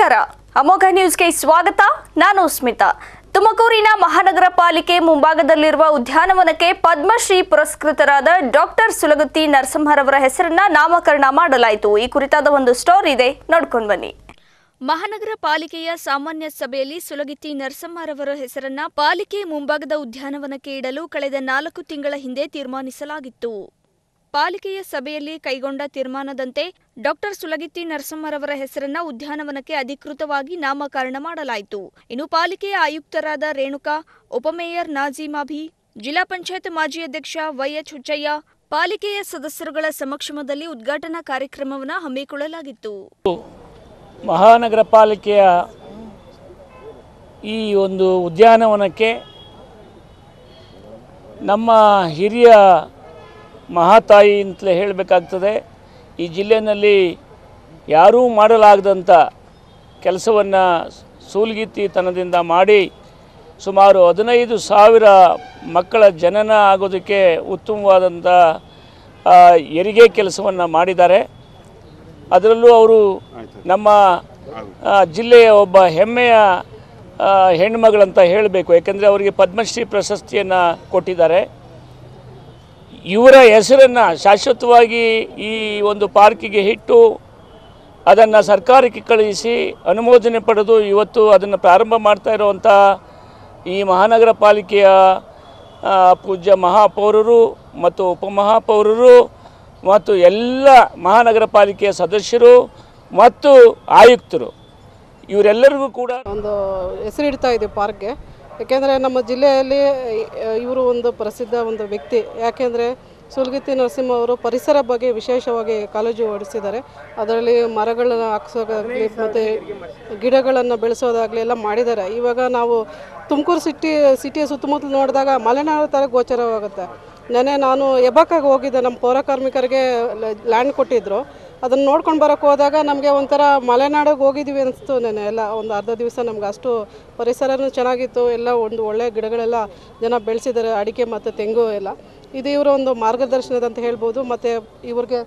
ನಮಸ್ಕಾರ ಅಮೋಘ ನ್ಯೂಸ್ಗೆ ಸ್ವಾಗತ ನಾನು ಸ್ಮಿತಾ ತುಮಕೂರಿನ ಮಹಾನಗರ ಪಾಲಿಕೆ ಮುಂಭಾಗದಲ್ಲಿರುವ ಉದ್ಯಾನವನಕ್ಕೆ ಪದ್ಮಶ್ರೀ ಪುರಸ್ಕೃತರಾದ ಡಾಕ್ಟರ್ ಸುಲಗತ್ತಿ ನರಸಿಂಹರವರ ಹೆಸರನ್ನ ನಾಮಕರಣ ಮಾಡಲಾಯಿತು ಈ ಕುರಿತಾದ ಒಂದು ಸ್ಟೋರಿ ಇದೆ ನೋಡ್ಕೊಂಡು ಬನ್ನಿ ಮಹಾನಗರ ಪಾಲಿಕೆಯ ಸಾಮಾನ್ಯ ಸಭೆಯಲ್ಲಿ ಸುಲಗಿತ್ತಿ ನರಸಮ್ಮರವರ ಹೆಸರನ್ನ ಪಾಲಿಕೆ ಮುಂಭಾಗದ ಉದ್ಯಾನವನಕ್ಕೆ ಇಡಲು ಕಳೆದ ನಾಲ್ಕು ತಿಂಗಳ ಹಿಂದೆ ತೀರ್ಮಾನಿಸಲಾಗಿತ್ತು ಪಾಲಿಕೆಯ ಸಭೆಯಲ್ಲಿ ಕೈಗೊಂಡ ತೀರ್ಮಾನದಂತೆ ಡಾಕ್ಟರ್ ಸುಲಗಿತ್ತಿ ನರಸಮ್ಮರವರ ಹೆಸರನ್ನ ಉದ್ಯಾನವನಕ್ಕೆ ಅಧಿಕೃತವಾಗಿ ನಾಮಕರಣ ಮಾಡಲಾಯಿತು ಇನ್ನು ಪಾಲಿಕೆಯ ಆಯುಕ್ತರಾದ ರೇಣುಕಾ ಉಪಮೇಯರ್ ನಾಜೀಮಾಭಿ ಜಿಲ್ಲಾ ಪಂಚಾಯತ್ ಮಾಜಿ ಅಧ್ಯಕ್ಷ ವೈಎಚ್ ಹುಚ್ಚಯ್ಯ ಪಾಲಿಕೆಯ ಸದಸ್ಯರುಗಳ ಸಮಕ್ಷಮದಲ್ಲಿ ಉದ್ಘಾಟನಾ ಕಾರ್ಯಕ್ರಮವನ್ನು ಹಮ್ಮಿಕೊಳ್ಳಲಾಗಿತ್ತು ಮಹಾನಗರ ಪಾಲಿಕೆಯ ಈ ಒಂದು ಉದ್ಯಾನವನಕ್ಕೆ ನಮ್ಮ ಹಿರಿಯ ಮಹಾತಾಯಿ ಅಂತಲೇ ಹೇಳಬೇಕಾಗ್ತದೆ ಈ ಜಿಲ್ಲೆಯಲ್ಲಿ ಯಾರೂ ಮಾಡಲಾಗದಂಥ ಕೆಲಸವನ್ನು ಸೂಲ್ಗಿತ್ತಿತನದಿಂದ ಮಾಡಿ ಸುಮಾರು ಹದಿನೈದು ಸಾವಿರ ಮಕ್ಕಳ ಜನನ ಆಗೋದಕ್ಕೆ ಉತ್ತಮವಾದಂಥ ಆ, ಹೆರಿಗೆ ಕೆಲಸವನ್ನು ಮಾಡಿದ್ದಾರೆ ಅದರಲ್ಲೂ ಅವರು ನಮ್ಮ ಆ, ಜಿಲ್ಲೆಯ ಒಬ್ಬ ಹೆಮ್ಮೆಯ ಆ, ಹೆಣ್ಮಗಳಂತ ಹೇಳಬೇಕು ಯಾಕೆಂದರೆ ಅವರಿಗೆ ಪದ್ಮಶ್ರೀ ಪ್ರಶಸ್ತಿಯನ್ನು ಕೊಟ್ಟಿದ್ದಾರೆ ಇವರ ಹೆಸರನ್ನು ಶಾಶ್ವತವಾಗಿ ಈ ಒಂದು ಪಾರ್ಕಿಗೆ ಇಟ್ಟು ಅದನ್ನು ಸರ್ಕಾರಕ್ಕೆ ಕಳುಹಿಸಿ ಅನುಮೋದನೆ ಪಡೆದು ಇವತ್ತು ಅದನ್ನು ಪ್ರಾರಂಭ ಮಾಡ್ತಾ ಇರುವಂಥ ಈ ಮಹಾನಗರ ಪಾಲಿಕೆಯ ಆ, ಪೂಜ್ಯ ಮಹಾಪೌರರು ಮತ್ತು ಉಪಮಹಾಪೌರರು ಮತ್ತು ಎಲ್ಲ ಮಹಾನಗರ ಪಾಲಿಕೆಯ ಸದಸ್ಯರು ಮತ್ತು ಆಯುಕ್ತರು ಇವರೆಲ್ಲರಿಗೂ ಕೂಡ ಒಂದು ಹೆಸರಿಡ್ತಾ ಇದೆ ಪಾರ್ಕ್ಗೆ ಯಾಕೆಂದರೆ ನಮ್ಮ ಜಿಲ್ಲೆಯಲ್ಲಿ ಇವರು ಒಂದು ಪ್ರಸಿದ್ಧ ಒಂದು ವ್ಯಕ್ತಿ ಯಾಕೆಂದರೆ ಸುಲ್ಗಿತ್ತಿ ನರಸಿಂಹ ಅವರು ಪರಿಸರ ಬಗ್ಗೆ ವಿಶೇಷವಾಗಿ ಕಾಳಜಿ ವಹಿಸಿದ್ದಾರೆ ಅದರಲ್ಲಿ ಮರಗಳನ್ನು ಹಾಕ್ಸೋದಾಗಲಿ ಮತ್ತು ಗಿಡಗಳನ್ನು ಬೆಳೆಸೋದಾಗಲಿ ಎಲ್ಲ ಮಾಡಿದ್ದಾರೆ ಇವಾಗ ನಾವು ತುಮಕೂರು ಸಿಟಿ ಸಿಟಿಯ ಸುತ್ತಮುತ್ತಲು ನೋಡಿದಾಗ ಮಲೆನಾಡು ಥರ ಗೋಚರವಾಗುತ್ತೆ ನೆನೆ ನಾನು ಎಬಾಕಾಗಿ ಹೋಗಿದ್ದೆ ನಮ್ಮ ಪೌರ ಕಾರ್ಮಿಕರಿಗೆ ಲ್ಯಾಂಡ್ ಕೊಟ್ಟಿದ್ದರು ಅದನ್ನು ನೋಡ್ಕೊಂಡು ಬರೋಕ್ಕೆ ಹೋದಾಗ ನಮಗೆ ಒಂಥರ ಮಲೆನಾಡಿಗೆ ಹೋಗಿದ್ದೀವಿ ಅನಿಸ್ತು ನೆನೆ ಎಲ್ಲ ಒಂದು ಅರ್ಧ ದಿವಸ ನಮ್ಗೆ ಅಷ್ಟು ಪರಿಸರನೂ ಚೆನ್ನಾಗಿತ್ತು ಎಲ್ಲ ಒಂದು ಒಳ್ಳೆ ಗಿಡಗಳೆಲ್ಲ ಜನ ಬೆಳೆಸಿದ್ದಾರೆ ಅಡಿಕೆ ಮತ್ತು ತೆಂಗು ಎಲ್ಲ ಇದು ಇವರ ಒಂದು ಮಾರ್ಗದರ್ಶನದ ಅಂತ ಹೇಳ್ಬೋದು ಮತ್ತು ಇವ್ರಿಗೆ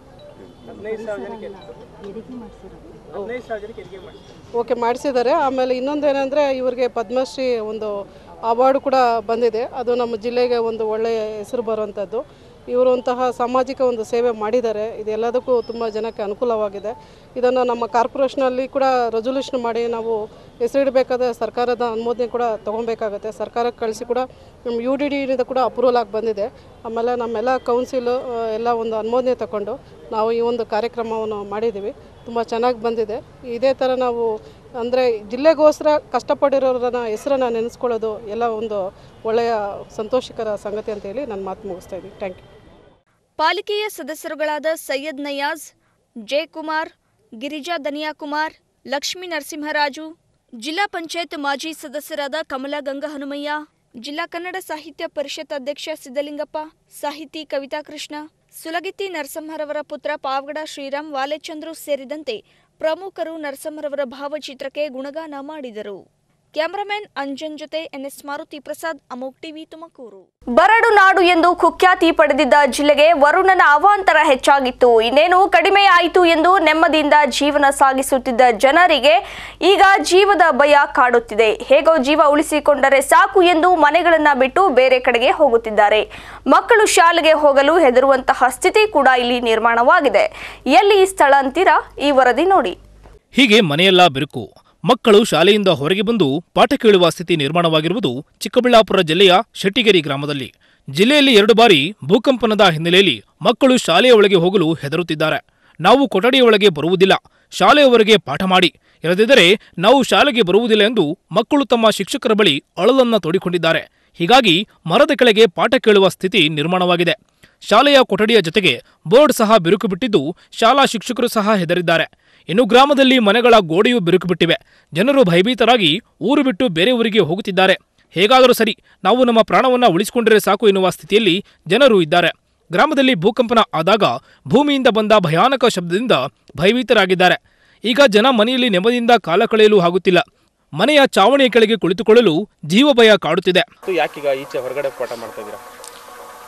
ಓಕೆ ಮಾಡಿಸಿದ್ದಾರೆ ಆಮೇಲೆ ಇನ್ನೊಂದು ಏನಂದರೆ ಇವರಿಗೆ ಪದ್ಮಶ್ರೀ ಒಂದು ಅವಾರ್ಡು ಕೂಡ ಬಂದಿದೆ ಅದು ನಮ್ಮ ಜಿಲ್ಲೆಗೆ ಒಂದು ಒಳ್ಳೆಯ ಹೆಸರು ಬರುವಂಥದ್ದು ಇವರು ಅಂತಹ ಸಾಮಾಜಿಕ ಒಂದು ಸೇವೆ ಮಾಡಿದ್ದಾರೆ ಇದೆಲ್ಲದಕ್ಕೂ ತುಂಬ ಜನಕ್ಕೆ ಅನುಕೂಲವಾಗಿದೆ ಇದನ್ನು ನಮ್ಮ ಕಾರ್ಪೊರೇಷನಲ್ಲಿ ಕೂಡ ರೆಸೊಲ್ಯೂಷನ್ ಮಾಡಿ ನಾವು ಹೆಸರಿಡಬೇಕಾದ್ರೆ ಸರ್ಕಾರದ ಅನುಮೋದನೆ ಕೂಡ ತೊಗೊಬೇಕಾಗತ್ತೆ ಸರ್ಕಾರಕ್ಕೆ ಕಳಿಸಿ ಕೂಡ ನಮ್ಮ ಯು ಡಿ ಡಿಯಿಂದ ಕೂಡ ಅಪ್ರೂವಲ್ ಆಗಿ ಬಂದಿದೆ ಆಮೇಲೆ ನಮ್ಮೆಲ್ಲ ಕೌನ್ಸಿಲು ಆ, ಎಲ್ಲ ಒಂದು ಅನುಮೋದನೆ ತಗೊಂಡು ನಾವು ಈ ಒಂದು ಕಾರ್ಯಕ್ರಮವನ್ನು ಮಾಡಿದ್ದೀವಿ ತುಂಬ ಚೆನ್ನಾಗಿ ಬಂದಿದೆ ಇದೇ ಥರ ನಾವು ಅಂದರೆ ಜಿಲ್ಲೆಗೋಸ್ಕರ ಕಷ್ಟಪಟ್ಟಿರೋರನ್ನ ಹೆಸರನ್ನು ನೆನೆಸ್ಕೊಳ್ಳೋದು ಎಲ್ಲ ಒಂದು ಒಳ್ಳೆಯ ಸಂತೋಷಕರ ಸಂಗತಿ ಅಂತ ಹೇಳಿ ನಾನು ಮಾತು ಮುಗಿಸ್ತಾ ಇದ್ದೀನಿ ಥ್ಯಾಂಕ್ ಯು ಪಾಲಿಕೆಯ ಸದಸ್ಯರುಗಳಾದ ಸೈಯದ್ ನಯಾಜ್ ಜಯಕುಮಾರ್ ಗಿರಿಜಾ ದನಿಯಾಕುಮಾರ್ ಲಕ್ಷ್ಮೀ ನರಸಿಂಹರಾಜು ಜಿಲ್ಲಾ ಪಂಚಾಯತ್ ಮಾಜಿ ಸದಸ್ಯರಾದ ಕಮಲಾ ಗಂಗಾ ಹನುಮಯ್ಯ ಜಿಲ್ಲಾ ಕನ್ನಡ ಸಾಹಿತ್ಯ ಪರಿಷತ್ ಅಧ್ಯಕ್ಷ ಸಿದ್ದಲಿಂಗಪ್ಪ ಸಾಹಿತಿ ಕವಿತಾ ಕೃಷ್ಣ ಸುಲಗಿತ್ತಿ ನರಸಂಹರವರ ಪುತ್ರ ಪಾವಗಡ ಶ್ರೀರಾಮ್ ವಾಲೆಚಂದ್ರು ಸೇರಿದಂತೆ ಪ್ರಮುಖರು ನರಸಂಹರವರ ಭಾವಚಿತ್ರಕ್ಕೆ ಗುಣಗಾನ ಮಾಡಿದರು ಕ್ಯಾಮರಾಮನ್ ಅಂಜನ್ ಜೊತೆ ಎನ್ಎಸ್ ಮಾರುತಿ ಪ್ರಸಾದ್ ಅಮೋಕ್ ಟಿವಿ ತುಮಕೂರು ಬರಡು ನಾಡು ಎಂದು ಕುಖ್ಯಾತಿ ಪಡೆದಿದ್ದ ಜಿಲ್ಲೆಗೆ ವರುಣನ ಅವಾಂತರ ಹೆಚ್ಚಾಗಿತ್ತು ಇನ್ನೇನು ಕಡಿಮೆ ಆಯಿತು ಎಂದು ನೆಮ್ಮದಿಯಿಂದ ಜೀವನ ಸಾಗಿಸುತ್ತಿದ್ದ ಜನರಿಗೆ ಈಗ ಜೀವದ ಭಯ ಕಾಡುತ್ತಿದೆ ಹೇಗೋ ಜೀವ ಉಳಿಸಿಕೊಂಡರೆ ಸಾಕು ಎಂದು ಮನೆಗಳನ್ನ ಬಿಟ್ಟು ಬೇರೆ ಕಡೆಗೆ ಹೋಗುತ್ತಿದ್ದಾರೆ ಮಕ್ಕಳು ಶಾಲೆಗೆ ಹೋಗಲು ಹೆದರುವಂತಹ ಸ್ಥಿತಿ ಕೂಡ ಇಲ್ಲಿ ನಿರ್ಮಾಣವಾಗಿದೆ ಎಲ್ಲಿ ಈ ಸ್ಥಳ ಅಂತೀರಾ ಈ ವರದಿ ನೋಡಿ ಹೀಗೆ ಮನೆಯೆಲ್ಲ ಬಿರುಕು ಮಕ್ಕಳು ಶಾಲೆಯಿಂದ ಹೊರಗೆ ಬಂದು ಪಾಠ ಕೇಳುವ ಸ್ಥಿತಿ ನಿರ್ಮಾಣವಾಗಿರುವುದು ಚಿಕ್ಕಬಳ್ಳಾಪುರ ಜಿಲ್ಲೆಯ ಶೆಟ್ಟಿಗೆರೆ ಗ್ರಾಮದಲ್ಲಿ ಜಿಲ್ಲೆಯಲ್ಲಿ ಎರಡು ಬಾರಿ ಭೂಕಂಪನದ ಹಿನ್ನೆಲೆಯಲ್ಲಿ ಮಕ್ಕಳು ಶಾಲೆಯ ಒಳಗೆ ಹೋಗಲು ಹೆದರುತ್ತಿದ್ದಾರೆ ನಾವು ಕೊಠಡಿಯ ಒಳಗೆ ಬರುವುದಿಲ್ಲ ಶಾಲೆಯವರೆಗೆ ಪಾಠ ಮಾಡಿ ಇಲ್ಲದಿದ್ದರೆ ನಾವು ಶಾಲೆಗೆ ಬರುವುದಿಲ್ಲ ಎಂದು ಮಕ್ಕಳು ತಮ್ಮ ಶಿಕ್ಷಕರ ಬಳಿ ಅಳಲನ್ನ ತೋಡಿಕೊಂಡಿದ್ದಾರೆ ಹೀಗಾಗಿ ಮರದ ಕೆಳಗೆ ಪಾಠ ಕೇಳುವ ಸ್ಥಿತಿ ನಿರ್ಮಾಣವಾಗಿದೆ ಶಾಲೆಯ ಕೊಠಡಿಯ ಜೊತೆಗೆ ಬೋರ್ಡ್ ಸಹ ಬಿರುಕು ಬಿಟ್ಟಿದ್ದು ಶಾಲಾ ಶಿಕ್ಷಕರು ಸಹ ಹೆದರಿದ್ದಾರೆ ಇನ್ನು ಗ್ರಾಮದಲ್ಲಿ ಮನೆಗಳ ಗೋಡೆಯೂ ಬಿರುಕು ಬಿಟ್ಟಿವೆ ಜನರು ಭಯಭೀತರಾಗಿ ಊರು ಬಿಟ್ಟು ಬೇರೆ ಊರಿಗೆ ಹೋಗುತ್ತಿದ್ದಾರೆ ಹೇಗಾದರೂ ಸರಿ ನಾವು ನಮ್ಮ ಪ್ರಾಣವನ್ನ ಉಳಿಸಿಕೊಂಡರೆ ಸಾಕು ಎನ್ನುವ ಸ್ಥಿತಿಯಲ್ಲಿ ಜನರು ಇದ್ದಾರೆ ಗ್ರಾಮದಲ್ಲಿ ಭೂಕಂಪನ ಆದಾಗ ಭೂಮಿಯಿಂದ ಬಂದ ಭಯಾನಕ ಶಬ್ದದಿಂದ ಭಯಭೀತರಾಗಿದ್ದಾರೆ ಈಗ ಜನ ಮನೆಯಲ್ಲಿ ನೆಮ್ಮದಿಯಿಂದ ಕಾಲ ಕಳೆಯಲು ಆಗುತ್ತಿಲ್ಲ ಮನೆಯ ಚಾವಣಿಯ ಕೆಳಗೆ ಕುಳಿತುಕೊಳ್ಳಲು ಜೀವ ಭಯ ಕಾಡುತ್ತಿದೆ ಯಾಕೀಗ ಈಚೆ ಹೊರಗಡೆ ಪಾಠ ಮಾಡ್ತಾ ಇದ್ದೀರಾ